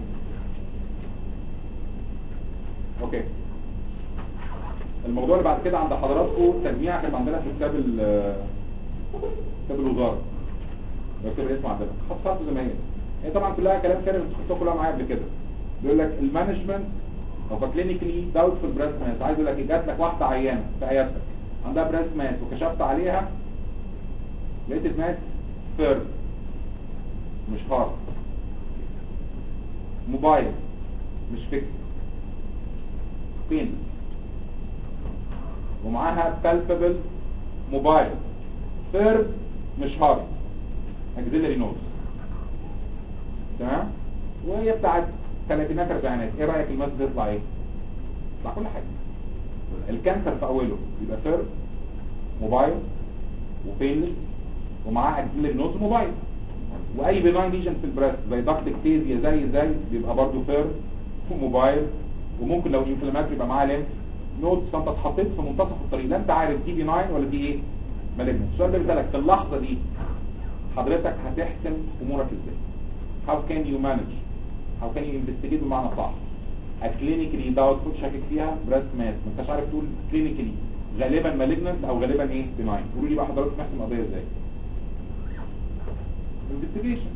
Speaker 1: اوكي الموضوع اللي بعد كده عند حضراتكم تجميع كان عندنا في كتاب ال كتاب الوزاره بكتب الاسم عندنا خط خط زي ما هي هي طبعا كلها كلام كان انتوا خدتوها كلها معايا قبل كده بيقول لك المانجمنت اوف كلينيكلي داوتفul بريست ماس عايز يقول لك إيه؟ جات لك واحده عيانه في عيادتك عندها بريست ماس وكشفت عليها لقيت الماس فيرم مش هارد موبايل مش فيكس بين ومعاها palpable موبايل فيرم مش هارد اكزيلري نوز تمام وهي بتاعت ثلاثينات اربعينات ايه رايك الماس ده يطلع ايه يطلع كل حاجه الكانسر في اوله يبقى فيرم موبايل وبينلس ومعاه اكزيلري نوز موبايل واي بناين ليجن في البريست زي ضغط اكتيزيا زي زي بيبقى برضه فير وموبايل وممكن لو انفلاماتري يبقى معاه لينف نوتس فانت اتحطيت في منتصف الطريق لا انت عارف دي بناين ولا دي ايه مالجنت السؤال ده بيسالك في اللحظه دي حضرتك هتحسم امورك ازاي how can you manage how can you investigate بمعنى صح clinically doubtful شاكك فيها breast mass ما انتش عارف تقول clinically غالبا malignant او غالبا ايه benign قولوا لي بقى حضرتك نحسم القضيه ازاي investigation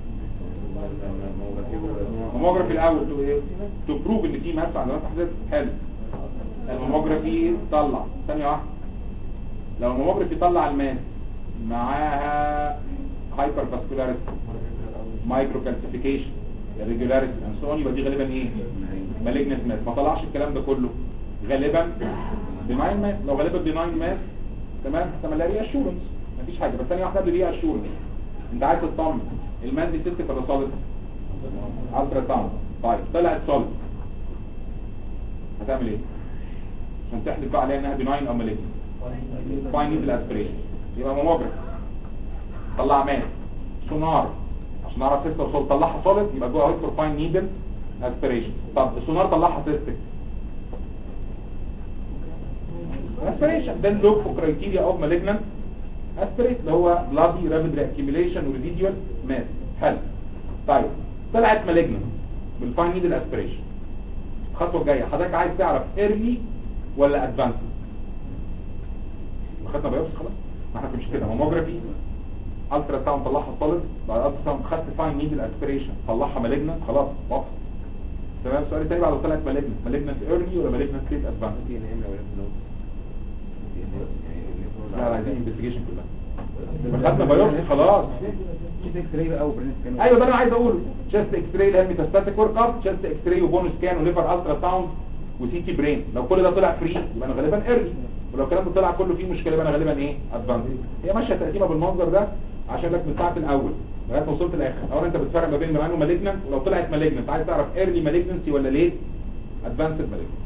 Speaker 1: الماموجرافي الاول تو ايه تو بروف ان في ماس علامات حساسيه حلو الماموجرافي طلع ثانيه واحده لو الماموجرافي طلع الماس معاها هايبر فاسكولاريتي مايكرو كالسيفيكيشن irregularity and so on يبقى دي غالبا ايه malignant mass ما طلعش الكلام ده كله غالبا benign mass لو غالبا benign mass تمام هتعمل لها reassurance مفيش حاجه بس ثانيه واحده قبل reassurance انت عايز تطمن المان دي ست ولا solid الترا ساوند طيب طلعت solid هتعمل ايه عشان تحلف بقى عليها انها benign او malignant فاين نيدل اسبريشن يبقى ماموجراف طلع ماس سونار عشان نعرف سيستم وصول طلعها سوليد يبقى جوه هيدرو فاين نيدل اسبريشن طب السونار طلعها سيستك اسبريشن ده اللوك كرايتيريا اوف مالجنانت اسبريت اللي هو بلادي رابيد رياكيميليشن وريزيديوال ماس حلو طيب طلعت مالجنانت بالفاين نيدل اسبريشن الخطوه الجايه حضرتك عايز تعرف ايرلي ولا ادفانس خدنا بايوبسي خلاص ما احنا مش كده ماموجرافي الترا ساوند طلعها سوليد بعد الترا ساوند خدت فاين نيدل اسبريشن طلعها مالجنانت خلاص واضح تمام السؤال الثاني بعد ما طلعت مالجنانت مالجنانت ايرلي ولا مالجنانت ليت ادفانس لا لا دي انفستيجيشن كلها خدنا بايوبسي خلاص
Speaker 2: كيس اكس راي بقى وبرين سكان
Speaker 1: ايوه ده انا عايز اقوله تشست اكس راي اللي هي ميتاستاتيك ورك اب تشست اكس راي وبون سكان وليفر الترا ساوند وسي تي برين لو كل ده طلع فري يبقى انا غالبا ايرلي ولو الكلام ده طلع كله فيه مشكله يبقى انا غالبا ايه ادفانس هي ماشيه تقسيمه بالمنظر ده عشان لك من ساعه الاول لغايه ما وصلت الاخر اولا انت بتفرق ما بين مالجنت ومالجنت ولو طلعت مالجنت عايز تعرف ايرلي مالجنسي ولا ليه ادفانسد مالجنت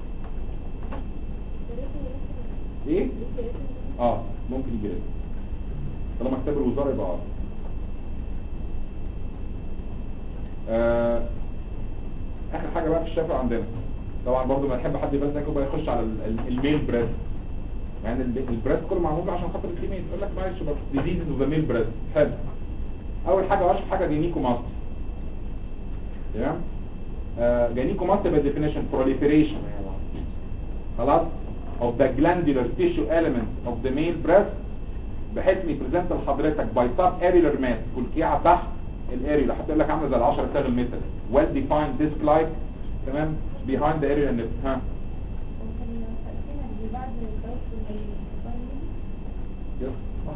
Speaker 1: ايه اه ممكن يجي لك طالما كتاب الوزاره يبقى اه آه، اخر حاجه بقى في الشفا عندنا طبعا برضو ما نحب حد يبقى زيكم بقى يخش على ال- ال- الميل بريست يعني ال- البريست كله معمول عشان خاطر الفيميل يقول لك معلش بقى ديزيز اوف ذا ميل بريست حلو اول حاجه واشهر حاجه جينيكو ماست تمام آه جينيكو ماست باي ديفينيشن proliferation خلاص of the glandular tissue element of the male breast بحيث ان يبريزنت لحضرتك باي سب اريولار ماس كلكيعه تحت الاريولا حتى يقول لك عامله زي ال 10 ساغ الميتال well defined disc like تمام behind the area nip ها يس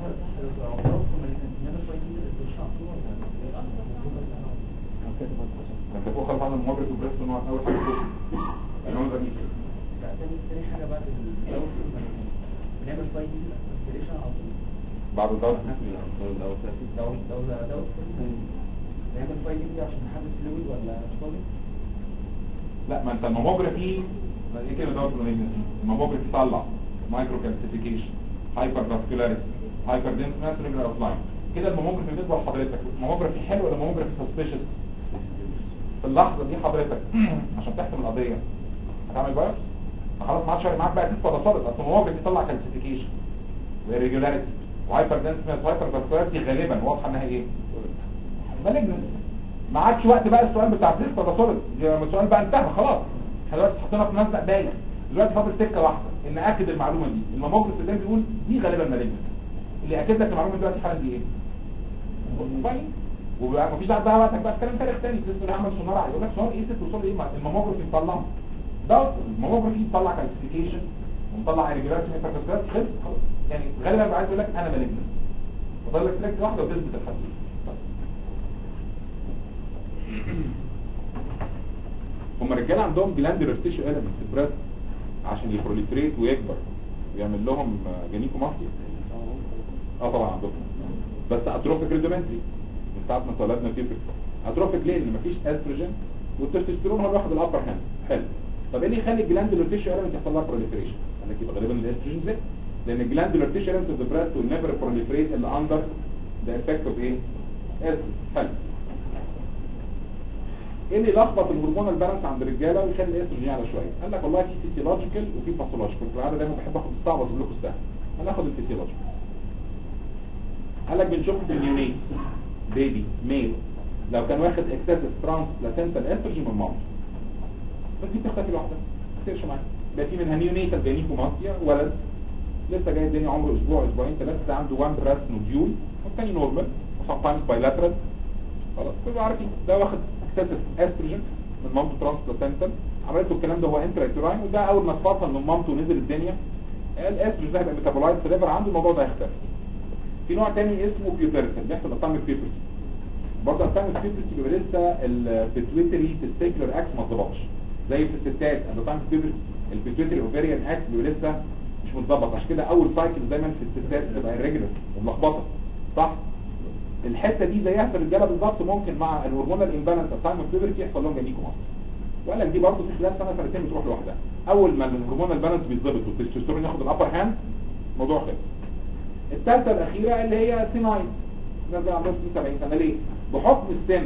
Speaker 1: انت فوق خالص عن المبرد والبريست نوع اول حاجه فوق العنوان الرئيسي بعد الضغط لا ما انت الماموجرافي ما ايه كده دوت مالجنسي الماموجرافي طلع مايكرو كالسيفيكيشن هايبر فاسكولاريتي هايبر دنس ماس ريجولار اوتلاين كده الماموجرافي بالنسبه لحضرتك ماموجرافي حلو ولا ماموجرافي سسبيشس في اللحظه دي حضرتك عشان تحسم القضيه هتعمل بايوبسي خلاص ما عادش فارق معاك بقى تيست ولا صارت اصل الماموجرافي طلع كالسيفيكيشن وإيريجولاريتي وهايبر دنس ماس وهايبر فاسكولاريتي غالبا واضحه انها ايه مالجنس ما عادش وقت بقى السؤال بتاع سيست ولا سوليد السؤال بقى انتهى خلاص احنا دلوقتي حطينا في مزنق باين دلوقتي فاضل سكه واحده ان اكد المعلومه دي الماموجراف اللي بيقول دي غالبا مالجنس اللي اكد لك المعلومه دلوقتي حالا دي ايه باين وبقى مفيش داعي تضيع وقتك بقى في كلام تاريخ تاني تسمع اللي عمل سونار يقول لك سونار ايه ست وصول ايه ما الماموجرافي مطلع ده الماموجرافي مطلع كالسيفيكيشن ومطلع ريجولاريتي هايبرفاسكولاريتي خلص خلاص يعني غالبا بقى عايز يقول لك انا مالجنس فضل لك سلكت واحده وتثبت الحديث هم الرجاله عندهم جلاندولار تيشو اليمنت في البريست عشان يبروليفريت ويكبر ويعمل لهم جنيكو ماستي اه طبعا عندهم بس اتروفيك ريدومنتري من ساعه ما اتولدنا فيه اتروفيك ليه لان مفيش استروجين والتستوستيرون هو اللي واخد الابر هاند حلو طب ايه اللي يخلي الجلاندولار تيشو اليمنت يحصل لها بروليفريشن قال لك يبقى غالبا الاستروجين زي لان الجلاندولار تيشو اليمنت اوف ذا بريست will never proliferate الا اندر ذا افكت اوف ايه استروجين حلو ايه اللي يلخبط الهرمونال بالانس عند الرجاله ويخلي الاستروجين يعلى شويه قال لك والله في فيسيولوجيكال وفي باثولوجيكال في العاده دايما بحب اخد الصعب واجيب لكم السهل هناخد الفيسيولوجيكال قال لك بنشوفه في النيونيت بيبي ميل لو كان واخد اكسسيف ترانس بلاسنتال استروجين من مامته بس دي بتختفي لوحدها ما تفرقش معايا ده في منها نيونيتال جانيكوماستيا ولد لسه جاي الدنيا عمره اسبوع اسبوعين ثلاثه ده عنده وان براس نوديول والثاني نورمال وسام تايمز بايلاترال خلاص كله عارفين ده واخد اكسسيف استروجين من مامته ترانس بلاسنتال عملت له الكلام ده هو انترا وده اول ما اتفصل من مامته ونزل الدنيا الاستروجين ده هيبقى ميتابولايت في الليفر عنده الموضوع ده هيختفي في نوع تاني اسمه بيوبرتين بيحصل اتاميك بيوبرتي برضه اتاميك بيوبرتي بيبقى لسه البيتويتري تستيكولر اكس ما اتظبطش زي في الستات الاتاميك بيوبرتي البيتويتري اوفيريان اكس بيبقى لسه مش متظبط عشان كده اول سايكل دايما في الستات بتبقى irregular وملخبطه صح الحته دي زيها في الرجاله بالظبط ممكن مع الهرمونال امبالانس اتاميك بيوبرتي يحصل لهم جانيكو مصر وقال لك دي برضه في خلال سنه سنتين بتروح لوحدها اول ما الهرمونال بالانس بيتظبط والتستوستيرون ياخد الابر هاند الموضوع خلص الثالثة الأخيرة اللي هي سيناين الناس اللي عندهم 60 70 سنة ليه؟ بحكم السن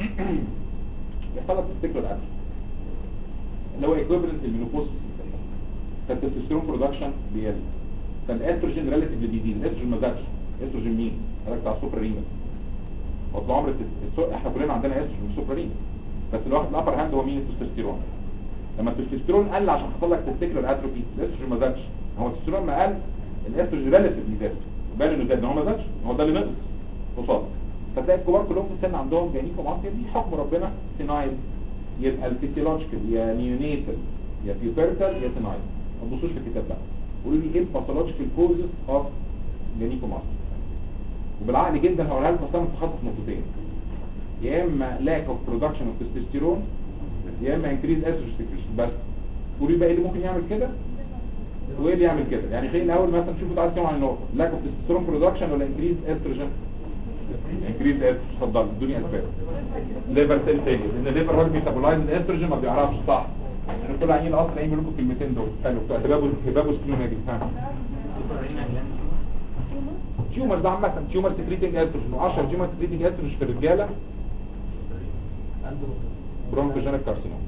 Speaker 1: يحصل لك تستيكلر أكل اللي هو equivalent للمينوبوز فالتستوستيرون برودكشن بيقل فالاستروجين ريلاتيف بيزيد الاستروجين ما زادش الاستروجين مين؟ قال لك بتاع السوبر رينال هو طول عمر التست- احنا كلنا عندنا استروجين مش سوبر رينال بس اللي واخد الابر هاند هو مين التستوستيرون لما التستوستيرون قل عشان حصل لك تستيكلر اتروفي الاستروجين ما زادش هو التستوستيرون ما قل الاستروجين ريلاتيف زاد بان انه زاد إن هو ما زادش هو ده اللي نقص قصاد فتلاقي الكبار كلهم في السن عندهم جانيكو مصري دي حكم ربنا سينايل يبقى الفيسيولوجيكال يا نيونيتال يا بيوبرتال يا سينايل ما تبصوش في الكتاب ده قولوا لي ايه الباثولوجيكال كوزز اوف جانيكو مصري وبالعقل جدا هقولها لكم اصلا متخصص نقطتين يا اما lack of production of testosterone يا اما increased estrogen secretion بس قولوا لي بقى ايه اللي ممكن يعمل كده وايه اللي يعمل كده يعني خلينا الاول مثلا نشوف تعالى نسمع عن النقطه lack of testosterone production ولا increased estrogen increased estrogen اتفضل ادوني اسباب ليفر سيل فيلير لان الليفر هو اللي بيتابولايز الاستروجين ما بيعرفش صح يعني كل عيين اصلا يعمل لكم الكلمتين دول حلو بتوع هبابو هبابو سكلوناجي ها تيومر ده عامه تيومر سكريتنج استروجين و10 تيومر سكريتنج استروجين في الرجاله برونكوجينيك كارسينوم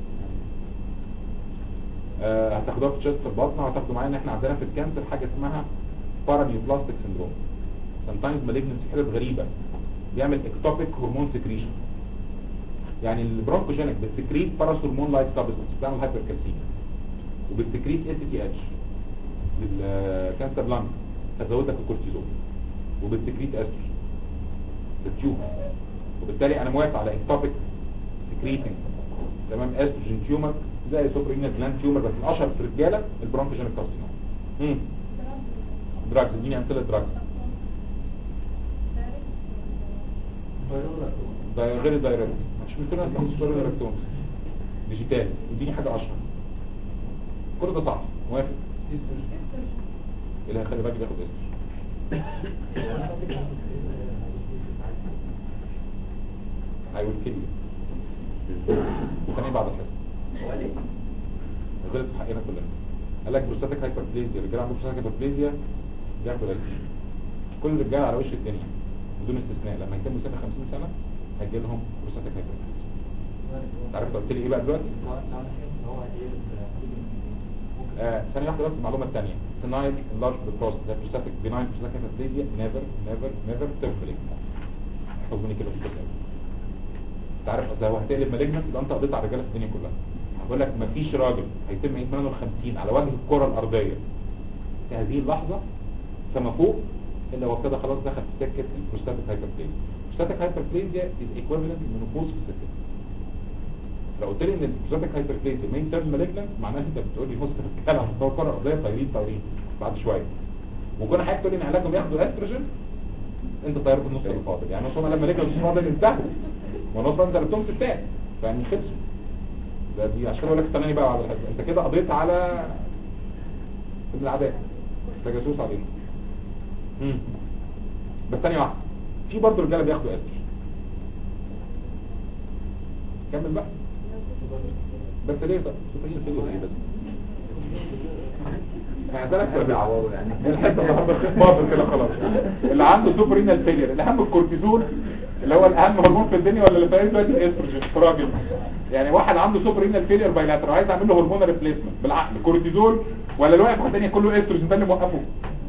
Speaker 1: آه، هتاخدوها في تشيست في البطن وهتاخدوا معايا ان احنا عندنا في الكانسر حاجه اسمها بارانيوبلاستيك سندروم sometimes malignancy حاجات غريبه بيعمل اكتوبيك هرمون سكريشن يعني البرونكوجينيك بتسكريت باراثورمون لايك سبستنس بتعمل هايبركالسيميا وبتسكريت اس تي اتش للكانسر لانج هتزود لك الكورتيزون وبتسكريت استروجين بالتيوب وبالتالي انا موافق على اكتوبيك سكريتنج تمام استروجين تيومر زي سوبرينال جلاند تيومر بس الاشهر في الرجاله البرونكوجينيك كارسينوم امم دراجز اديني امثله دراجز ده غير الدايركت مش ممكن انت مش دايركتون ديجيتال اديني حاجه اشهر كل ده صح موافق اللي هيخلي الراجل ياخد استروجين I will kill you وثاني بعد الحس نزلت في حقنا كلنا قال لك بروستاتيك هايبربليزيا الرجاله عندهم بروستاتيك هايبربليزيا بياخدوا علاج كل الرجاله على وش الدنيا بدون استثناء لما يتموا سنه 50 سنه هيجي لهم بروستاتيك هايبربليزيا انت عارف قلت لي ايه بقى دلوقتي آه ثانيه واحده بس المعلومه الثانيه سينايل انلارج بالبروست ده بروستاتيك بيناين بروستاتيك هايبربليزيا نيفر نيفر نيفر تيرفليك احفظ مني كده في الكتاب انت عارف لو هتقلب مالجنت يبقى انت قضيت على الرجاله في الدنيا كلها بقول لك مفيش راجل هيتم ايمانه ال 50 على وجه الكره الارضيه في هذه اللحظه فما فوق الا هو ابتدى خلاص دخل في سكه البروستاتيك هايبربليزيا البروستاتيك هايبربليزيا از ايكويفالنت للمينوبوز في السكه لو قلت لي ان البروستاتيك هايبربليزيا مين تيرم مالجنت معناها انت بتقول لي نص الرجاله على مستوى الكره الارضيه طايرين طايرين بعد شويه وكون حضرتك تقول لي ان علاجهم ياخدوا استروجين انت طاير في النص اللي فاضل يعني نص لما رجعوا النص فاضل انتهى ونص انت لبتهم ستات فيعني خلصوا ده دي عشان اقول لك استناني بقى على الحته انت كده قضيت على ابن العداء انت جاسوس علينا امم بس ثانيه واحده في برضه رجاله بياخدوا استروجين كمل بقى بس ليه بقى سوبرين فيلو ايه بس هعزلك ولا
Speaker 2: بيعوضوا يعني.
Speaker 1: الحته النهارده خف باطل كده خلاص اللي عنده سوبرينال فيلير اللي هم الكورتيزون اللي هو الاهم هرمون في الدنيا ولا اللي فاهم دلوقتي الاستروجين في راجل يعني واحد عنده سوبر رينال فيلير بايلاترال عايز اعمل له هرمون ريبليسمنت بالعقل كورتيزول ولا اللي واقف على الدنيا كله استروجين ده اللي موقفه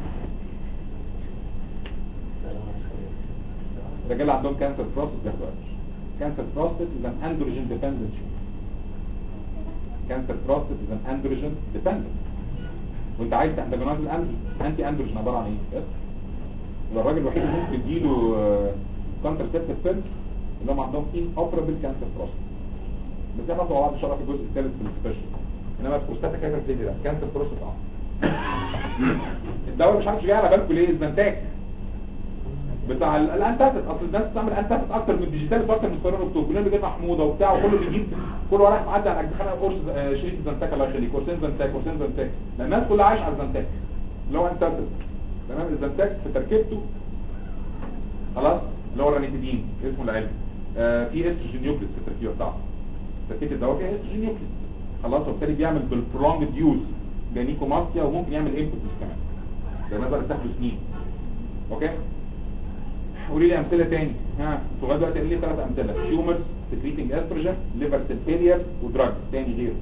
Speaker 1: الرجاله اللي عندهم كانسر بروستات بياخدوا استروجين كانسر بروستات is an androgen dependent tumor كانسر بروستات is an androgen dependent وانت عايز تحتاجونات الاندروجين انتي اندروجين عباره عن ايه بس يبقى الراجل الوحيد اللي ممكن تديله كونتر سيبتيف بيلز اللي هم عندهم ان اوبرابل كانسر بروستات بس ده مع بعض شرح الجزء الثالث في السبيشال انما البروستاتا كانسر بتيجي ده كانسر بروستات اه الدواء مش عارف جاي على بالكم ليه الزنتاك بتاع ال- الانتاسيد اصل الناس بتعمل انتاسيد اكتر من الديجيتال واكتر من سبيرون كلنا بيجيب حموضه وبتاع وكله بيجيب كل واحد معدي على اجزخانه قرص آه، شريط زنتاك الله يخليك قرصين زنتاك قرصين زنتاك لان الناس كلها عايشه على الزنتاك اللي هو انتاسيد تمام الزنتاك في تركيبته خلاص اللي هو الرانيتيدين اسمه العلمي آه في استروجين نيوكليس في التركيبه بتاعته تركيبه الدواء فيها استروجين نيوكليس خلاص وبالتالي بيعمل بالبرونج يوز جانيكوماستيا وممكن يعمل امبوتنس كمان ده نقدر تاخده سنين اوكي قولي لي امثله تاني ها انتوا لغايه دلوقتي قولي لي ثلاث امثله تيومرز سكريتنج استروجين ليفر سيل فيلير ودراجز تاني غير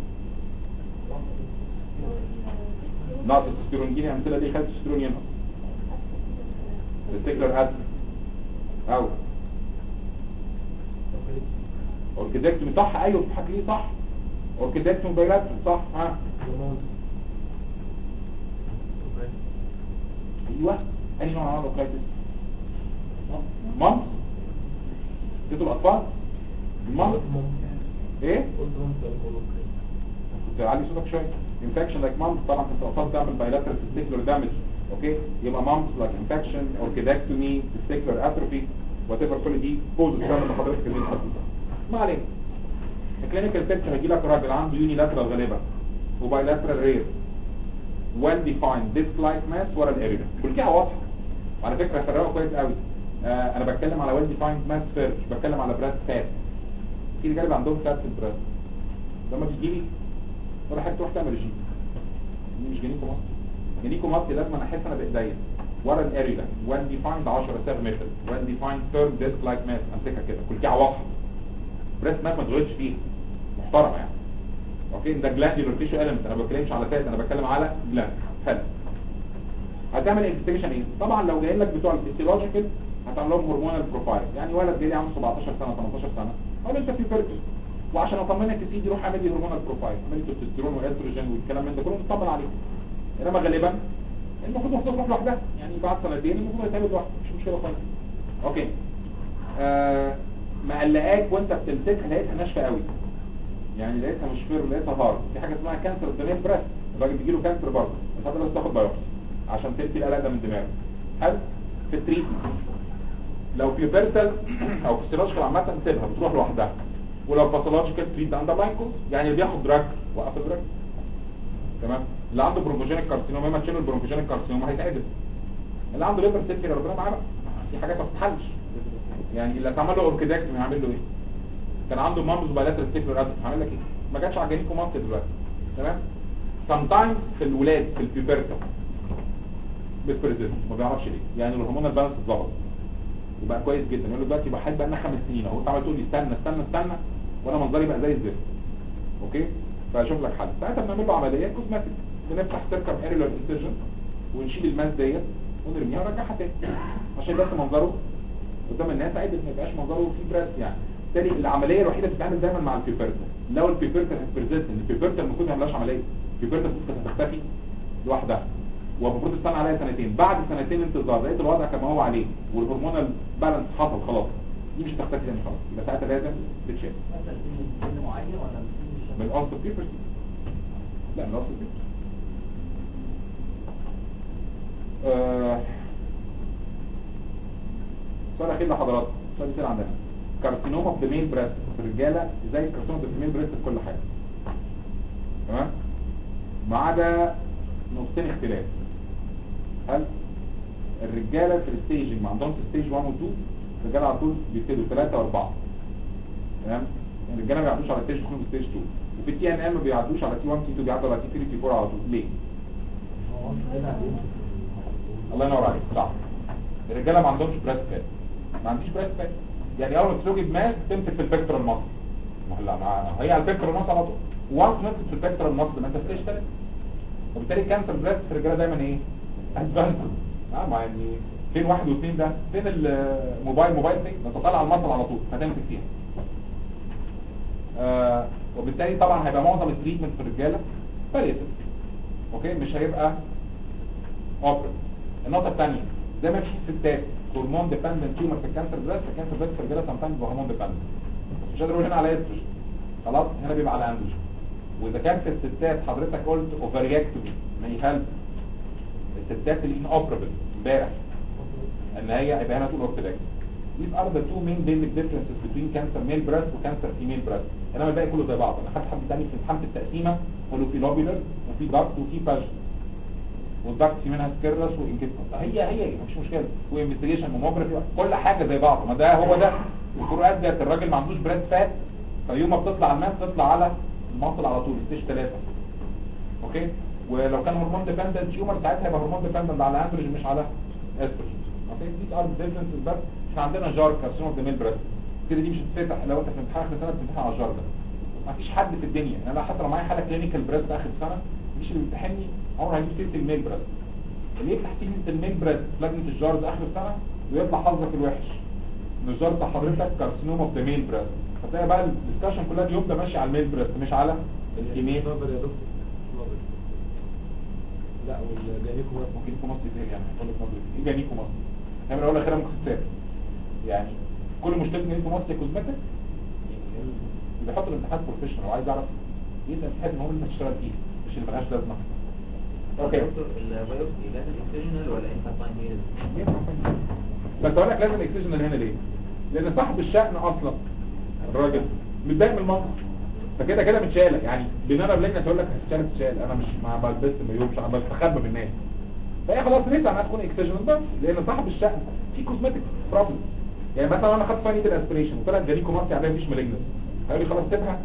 Speaker 1: نقص التستيرون دي امثله دي خد التستيرون ينقص تستيكلر اد او اوركيدكتومي صح ايوه بتضحك ليه صح اوركيدكتومي بايلاترال صح ها ايوه انهي نوع من انواع الاوكلايتس مامس تدوا الاطفال مامس ايه كنت علي صوتك شويه انفكشن لايك مامس طبعا كنت اطفال تعمل بايلاترال تستيكلر دامج اوكي يبقى مامس لايك انفكشن اوركيدكتومي تستيكلر اتروفي وات ايفر كل دي كوزز فعلا حضرتك اللي حطيتها ما علينا الكلينيكال بيكتشر هيجي لك راجل عنده يوني لاترال غالبا وبايلاترال رير well defined disc like mass ورا الاريا كلها واضحه وعلى فكره فرقوا كويس قوي آه انا بتكلم على well defined mass فير مش بتكلم على براد فات في رجاله بيبقى عندهم فات في البراد لما تيجي لي ولا حاجه تروح تعمل ريجيم دي مش جنيكو مصر جنيكو مصر لازم انا احس انا بايديا ورا الاريا well defined 10 7 متر well defined firm disc like mass امسكها كده كلها واضحه بريست ماس ما تغيرش فيها محترمه يعني اوكي ده جلاندولار تيشو اليمنت انا ما بتكلمش على فات انا بتكلم على جلاند حلو هتعمل انفستيجيشن ايه طبعا لو جايين لك بتوع الفسيولوجيكال هتعمل لهم هرمونال بروفايل يعني ولد جاي لي عنده 17 سنه 18 سنه اقول له انت في فيرتس وعشان اطمنك يا سيدي روح اعمل لي هرمونال بروفايل اعمل لي تستوستيرون واستروجين والكلام من ده كله نطمن عليهم انما غالبا المفروض المفروض تروح لوحدها يعني بعد سنتين المفروض يتعمل لوحده مش مشكله خالص اوكي آه مقلقاك وانت بتمسكها لقيتها ناشفه قوي يعني لقيتها مش فير لقيتها هارد في حاجه اسمها كانسر الدماغ بريست الراجل بيجي له كانسر برضه بس هذا لازم تاخد بايوبسي عشان تلتي القلق ده من دماغه حلو في التريتمنت لو في فيرتال او فيسيولوجيكال عامه سيبها بتروح لوحدها ولو باثولوجيكال تريت اندر لايكوز يعني اللي بياخد دراج وقف الدراج تمام اللي عنده برونكوجينيك كارسينوما ما تشيل البرونكوجينيك كارسينوما هيتعدل اللي عنده ليفر سيل كده ربنا معاه بقى في حاجات ما بتتحلش يعني اللي اتعمل له اوركيدكتومي هيعمل له ايه كان عنده مامز بايلاترال سيكلر اتروفي هعمل لك ايه ما جاتش على جنيكو مصر دلوقتي تمام sometimes في الولاد في البيبرتا بتبرزست ما بيعرفش ليه يعني الهرمون البالانس اتظبط يبقى كويس جدا يقول له دلوقتي بقى حد بقى لنا خمس سنين اهو انت عمال تقول لي استنى استنى استنى وانا منظري بقى زي الزفت اوكي فاشوف لك حل ساعتها بنعمل له عمليه كوزماتيك بنفتح سيركم اريولار انسيجن ونشيل الماس ديت ونرميها ونرجعها تاني عشان بس منظره قدام الناس عادي ما يبقاش منظره في بريس يعني تاني العمليه الوحيده بتتعمل دايما مع البيبرتا لو البيبرتا هتبرزست ان البيبرتا المفروض ما يعملهاش عمليه البيبرتا المفروض كانت هتختفي لوحدها والمفروض تستنى عليها سنتين بعد سنتين انتظار لقيت الوضع كما هو عليه والهرمونال بالانس حصل خلاص دي مش هتختفي تاني خلاص يبقى ساعتها لازم تتشال من قصد البيبرتا لا من قصد البيبرتا آه سؤال اخير لحضراتكم سؤال كتير عندنا كارسينوما اوف ذا ميل بريست في الرجاله زي الكارسينوما اوف ذا ميل بريست في كل حاجه تمام ما عدا نقطتين اختلاف هل الرجاله في الستيجنج ما عندهمش ستيج 1 و 2 الرجاله على طول بيبتدوا 3 و4 تمام الرجاله ما بيعدوش على ستيج 2 ستيج 2 وفي التي ان ام ما بيعدوش على تي 1 تي 2 بيعدوا على تي 3 تي 4 على طول ليه الله ينور عليك صح الرجاله ما عندهمش بريست فات ما عنديش بريست فات يعني اول ما تسلوجي بماس تمسك في البكتر المصري ما هلا ما هي على البكتر المصري على طول وانس مسكت في البكتر المصري ما انت فريش تاني وبالتالي الكانسر بريست في الرجاله دايما ايه ادفانسد اه ما يعني فين واحد واثنين ده فين الموبايل موبايل فين انت طالع على المصل على طول هتمسك فيها آه وبالتالي طبعا هيبقى معظم التريتمنت في الرجاله باليتيف اوكي مش هيبقى اوبرا النقطه الثانيه زي ما في ستات هرمون ديبندنت تيومر في الكانسر بريست الكانسر بريست في الرجاله سام تايمز هرمون ديبندنت بس مش قادر اقول هنا على استروجين خلاص هنا بيبقى على اندروجين واذا كان في الستات حضرتك قلت اوفرياكتومي ما هيلب الستات الان اوبرابل امبارح ان هي هيبقى هنا تقول اوبتلاك These are the two main basic differences between cancer male breast وcancer female breast انما الباقي كله زي بعض انا خدت حد تاني في امتحان في التقسيمه قالوا في لوبيلر وفي دارك وفي فاجن والدارك في منها سكيرلس وانكيتمنت هي هي مفيش مشكله وانفستيجيشن وموجرافي كل حاجه زي بعض ما ده هو ده الفروقات ديت الراجل ما عندوش بريست فات فيوم ما بتطلع على الماس تطلع على المنطقه على طول ستيج 3 اوكي ولو كان هرمون ديبندنت تيومر ساعتها يبقى هرمون ديبندنت على اندروجين مش على استروجين اوكي دي ار ديفرنسز بس احنا عندنا جار كارسينوم اوف ذا ميل بريست كده دي مش هتتفتح لو انت في امتحان اخر سنه بتمتحن على الجار ده ما فيش حد في الدنيا انا حتى لو معايا حاله كلينيكال بريست اخر سنه مش اللي بيمتحني عمره هيجيب سيره الميل بريست اللي يفتح سيره الميل بريست في لجنه الجارز اخر السنه ويطلع حظك الوحش ان الجار بتاع حضرتك كارسينوم اوف ذا ميل بريست هتلاقي بقى الدسكشن كلها اليوم ده ماشي على الميل بريست مش على الفيميل
Speaker 3: نظر يا دكتور نظر لا والجانيكو
Speaker 1: ممكن يكون مصري تاني يعني هقول لك مصري ايه جانيكو مصري نعمل اول اخيرا ممكن تسافر يعني كل مشكله ان انت مصري كوزمتك يعني اللي بيحط الامتحان بروفيشنال وعايز يعرف يسال في حد ان هو اللي تشتغل فيه مش اللي ملهاش لازمه اوكي
Speaker 4: دكتور البيوبسي لازم اكسجنال ولا انترفاينيز
Speaker 1: بس اقول لك لازم اكسجنال هنا ليه لان صاحب الشأن اصلا الراجل متضايق من الموقف فكده كده متشالة يعني بنرى بلجنة تقول لك هتشال تشال انا مش مع بلبس مليون مش عمال بستخبى من الناس فهي خلاص لسه انا هتكون اكسجنال بس لان صاحب الشأن في كوزمتيك بروبلم يعني مثلا انا خدت فاني الاسبريشن وطلعت جاليكو مارتي عليها مفيش مالجنس هيقول لي خلاص سيبها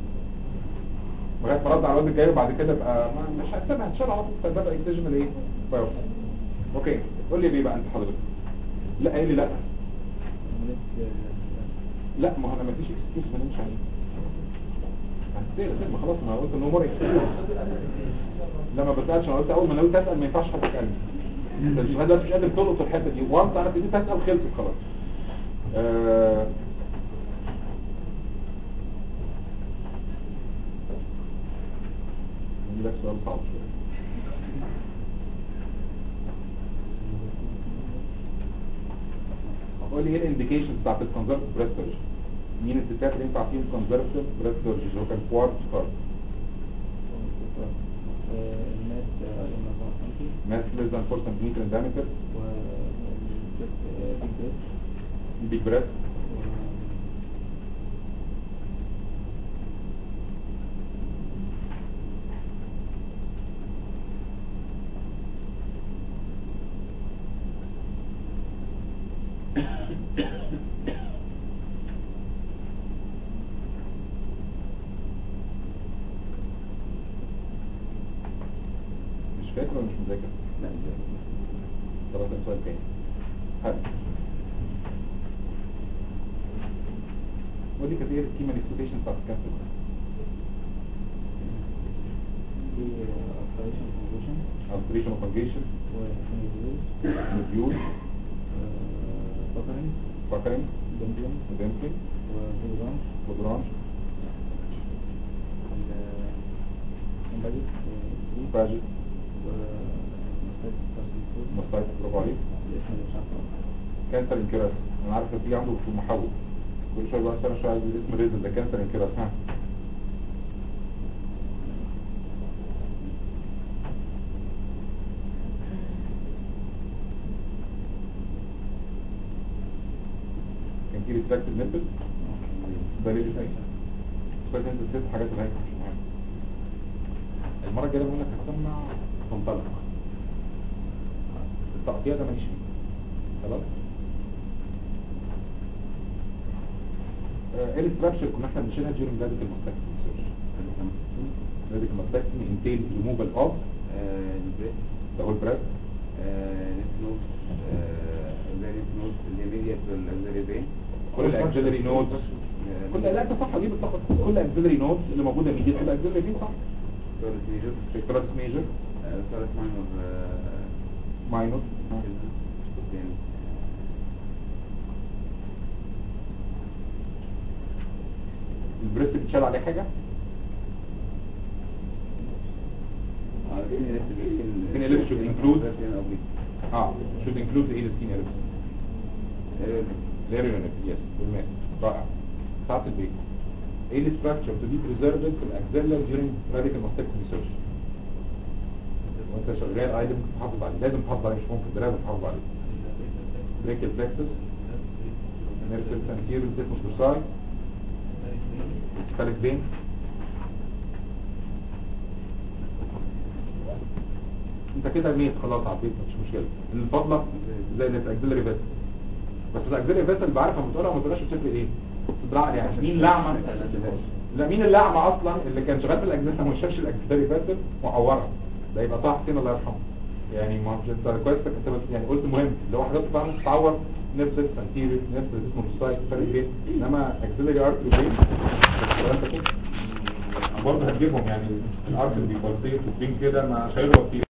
Speaker 1: لغايه ما رد على الواد الجاي وبعد كده ابقى ما- مش هتسيبها هتشال على طول فده اكسجنال ايه بايوبسي اوكي قول لي ليه بقى انت حضرتك لا قال لي لا لا ما هو انا ما فيش اكسكيوز ما نمشي عليه هتسأل سيب ما خلاص ما قلت انه مور اكسكيوز لا ما بسالش انا قلت اول ما نويت اسال ما ينفعش حد يسالني انت مش لغايه دلوقتي مش قادر تلقط الحته دي وانت انا ابتديت اسال خلصت خلاص آه عندي لك سؤال صعب شويه قول لي ايه الانديكيشنز بتاعت الكونزرفتيف بريست سيرجري مين الستات اللي ينفع فيهم كونزرفتيف بريست سيرجري اللي هو كان كوارت كارد
Speaker 2: الناس لما 4 سم
Speaker 1: ماس ليس ذان 4 سنتيمتر ان diameter
Speaker 2: وجست بيج بريست
Speaker 1: بيج بريست مش فاكر ولا مش مذاكر؟
Speaker 2: لا
Speaker 1: خلاص ده سؤال تاني حلو ودي كانت ايه السكيما الاكسبيشن بتاعت الكانسر
Speaker 2: في اوبريشن كونفوجن
Speaker 1: aspiration of fungation
Speaker 2: وفينيزيوز
Speaker 1: nodule
Speaker 2: بكرين
Speaker 1: buckling
Speaker 2: دمبلين
Speaker 1: dimpling
Speaker 2: وفيبرانش
Speaker 1: quadrange
Speaker 2: الامباديك
Speaker 1: tragic
Speaker 2: ومستيقظ كارسيفور
Speaker 1: mastitis برافو عليك
Speaker 2: الاسم اللي مش عارفه
Speaker 1: كانسر انكراس انا عارف ان تيجي عنده في المحول كل شويه بقى سنه شويه عايز اسم الريزل ده كانسر انكراس ها كان في ريتراكتد نيبل ده ليه بتاعي بس انت نسيت حاجات اللي هيك مش مهم المره الجايه بقول لك هتسمع تنطلق التقطيع ده ماليش فيه خلاص آه، ايه الستراكشر كنا احنا بنشيلها during radical mastectomy surgery radical mastectomy entails removal of
Speaker 2: البريست
Speaker 1: the whole breast
Speaker 2: نيت نوت زي نيت نوت اللي هي في الاكزيلري فين
Speaker 1: كل الاكسلري نودز كل لا انت صح دي بتاخد كل الاكسلري نودز اللي موجوده من دي كل الاكسلري فين صح
Speaker 2: تورس ميجر
Speaker 1: سيكتورس ميجر
Speaker 2: تورس ماينور
Speaker 1: ماينور البريست بتشال عليه حاجه Skin ellipse should include- اه should include the skin ellipse ليريونيك يس بالماس رائع ساعة البيت ايه الستراكشر to be preserved في الاكزيلر during radical mastectomy surgery وانت شغال ايضا تحافظ عليه لازم تحافظ عليه مش ممكن ده لازم تحافظ عليه brachial plexus nerve anterior deafness dorsal cephalic vein انت كده ميت خلاص عديت مش مشكله الفضله زي اللي في الاكزيلري فيسل بس الاكزيلري فيسل بعرف لما تقولها ما تقولهاش بشكل ايه بالعقل يعني مين لعمه لا مين اللعمه اصلا اللي كان شغال في الاكزيلري وما شافش الاكزيلري فيسل معوره ده يبقى طه حسين الله يرحمه يعني ما مش انت كويس كنت يعني قلت مهم اللي هو حاجات طبعا تتعور نفس انتيريور نفس اسمه السايت فرق بين انما اكزيلري ارتري بين برضه هتجيبهم يعني الارتري بيبلسيت وبين كده مع شايله كتير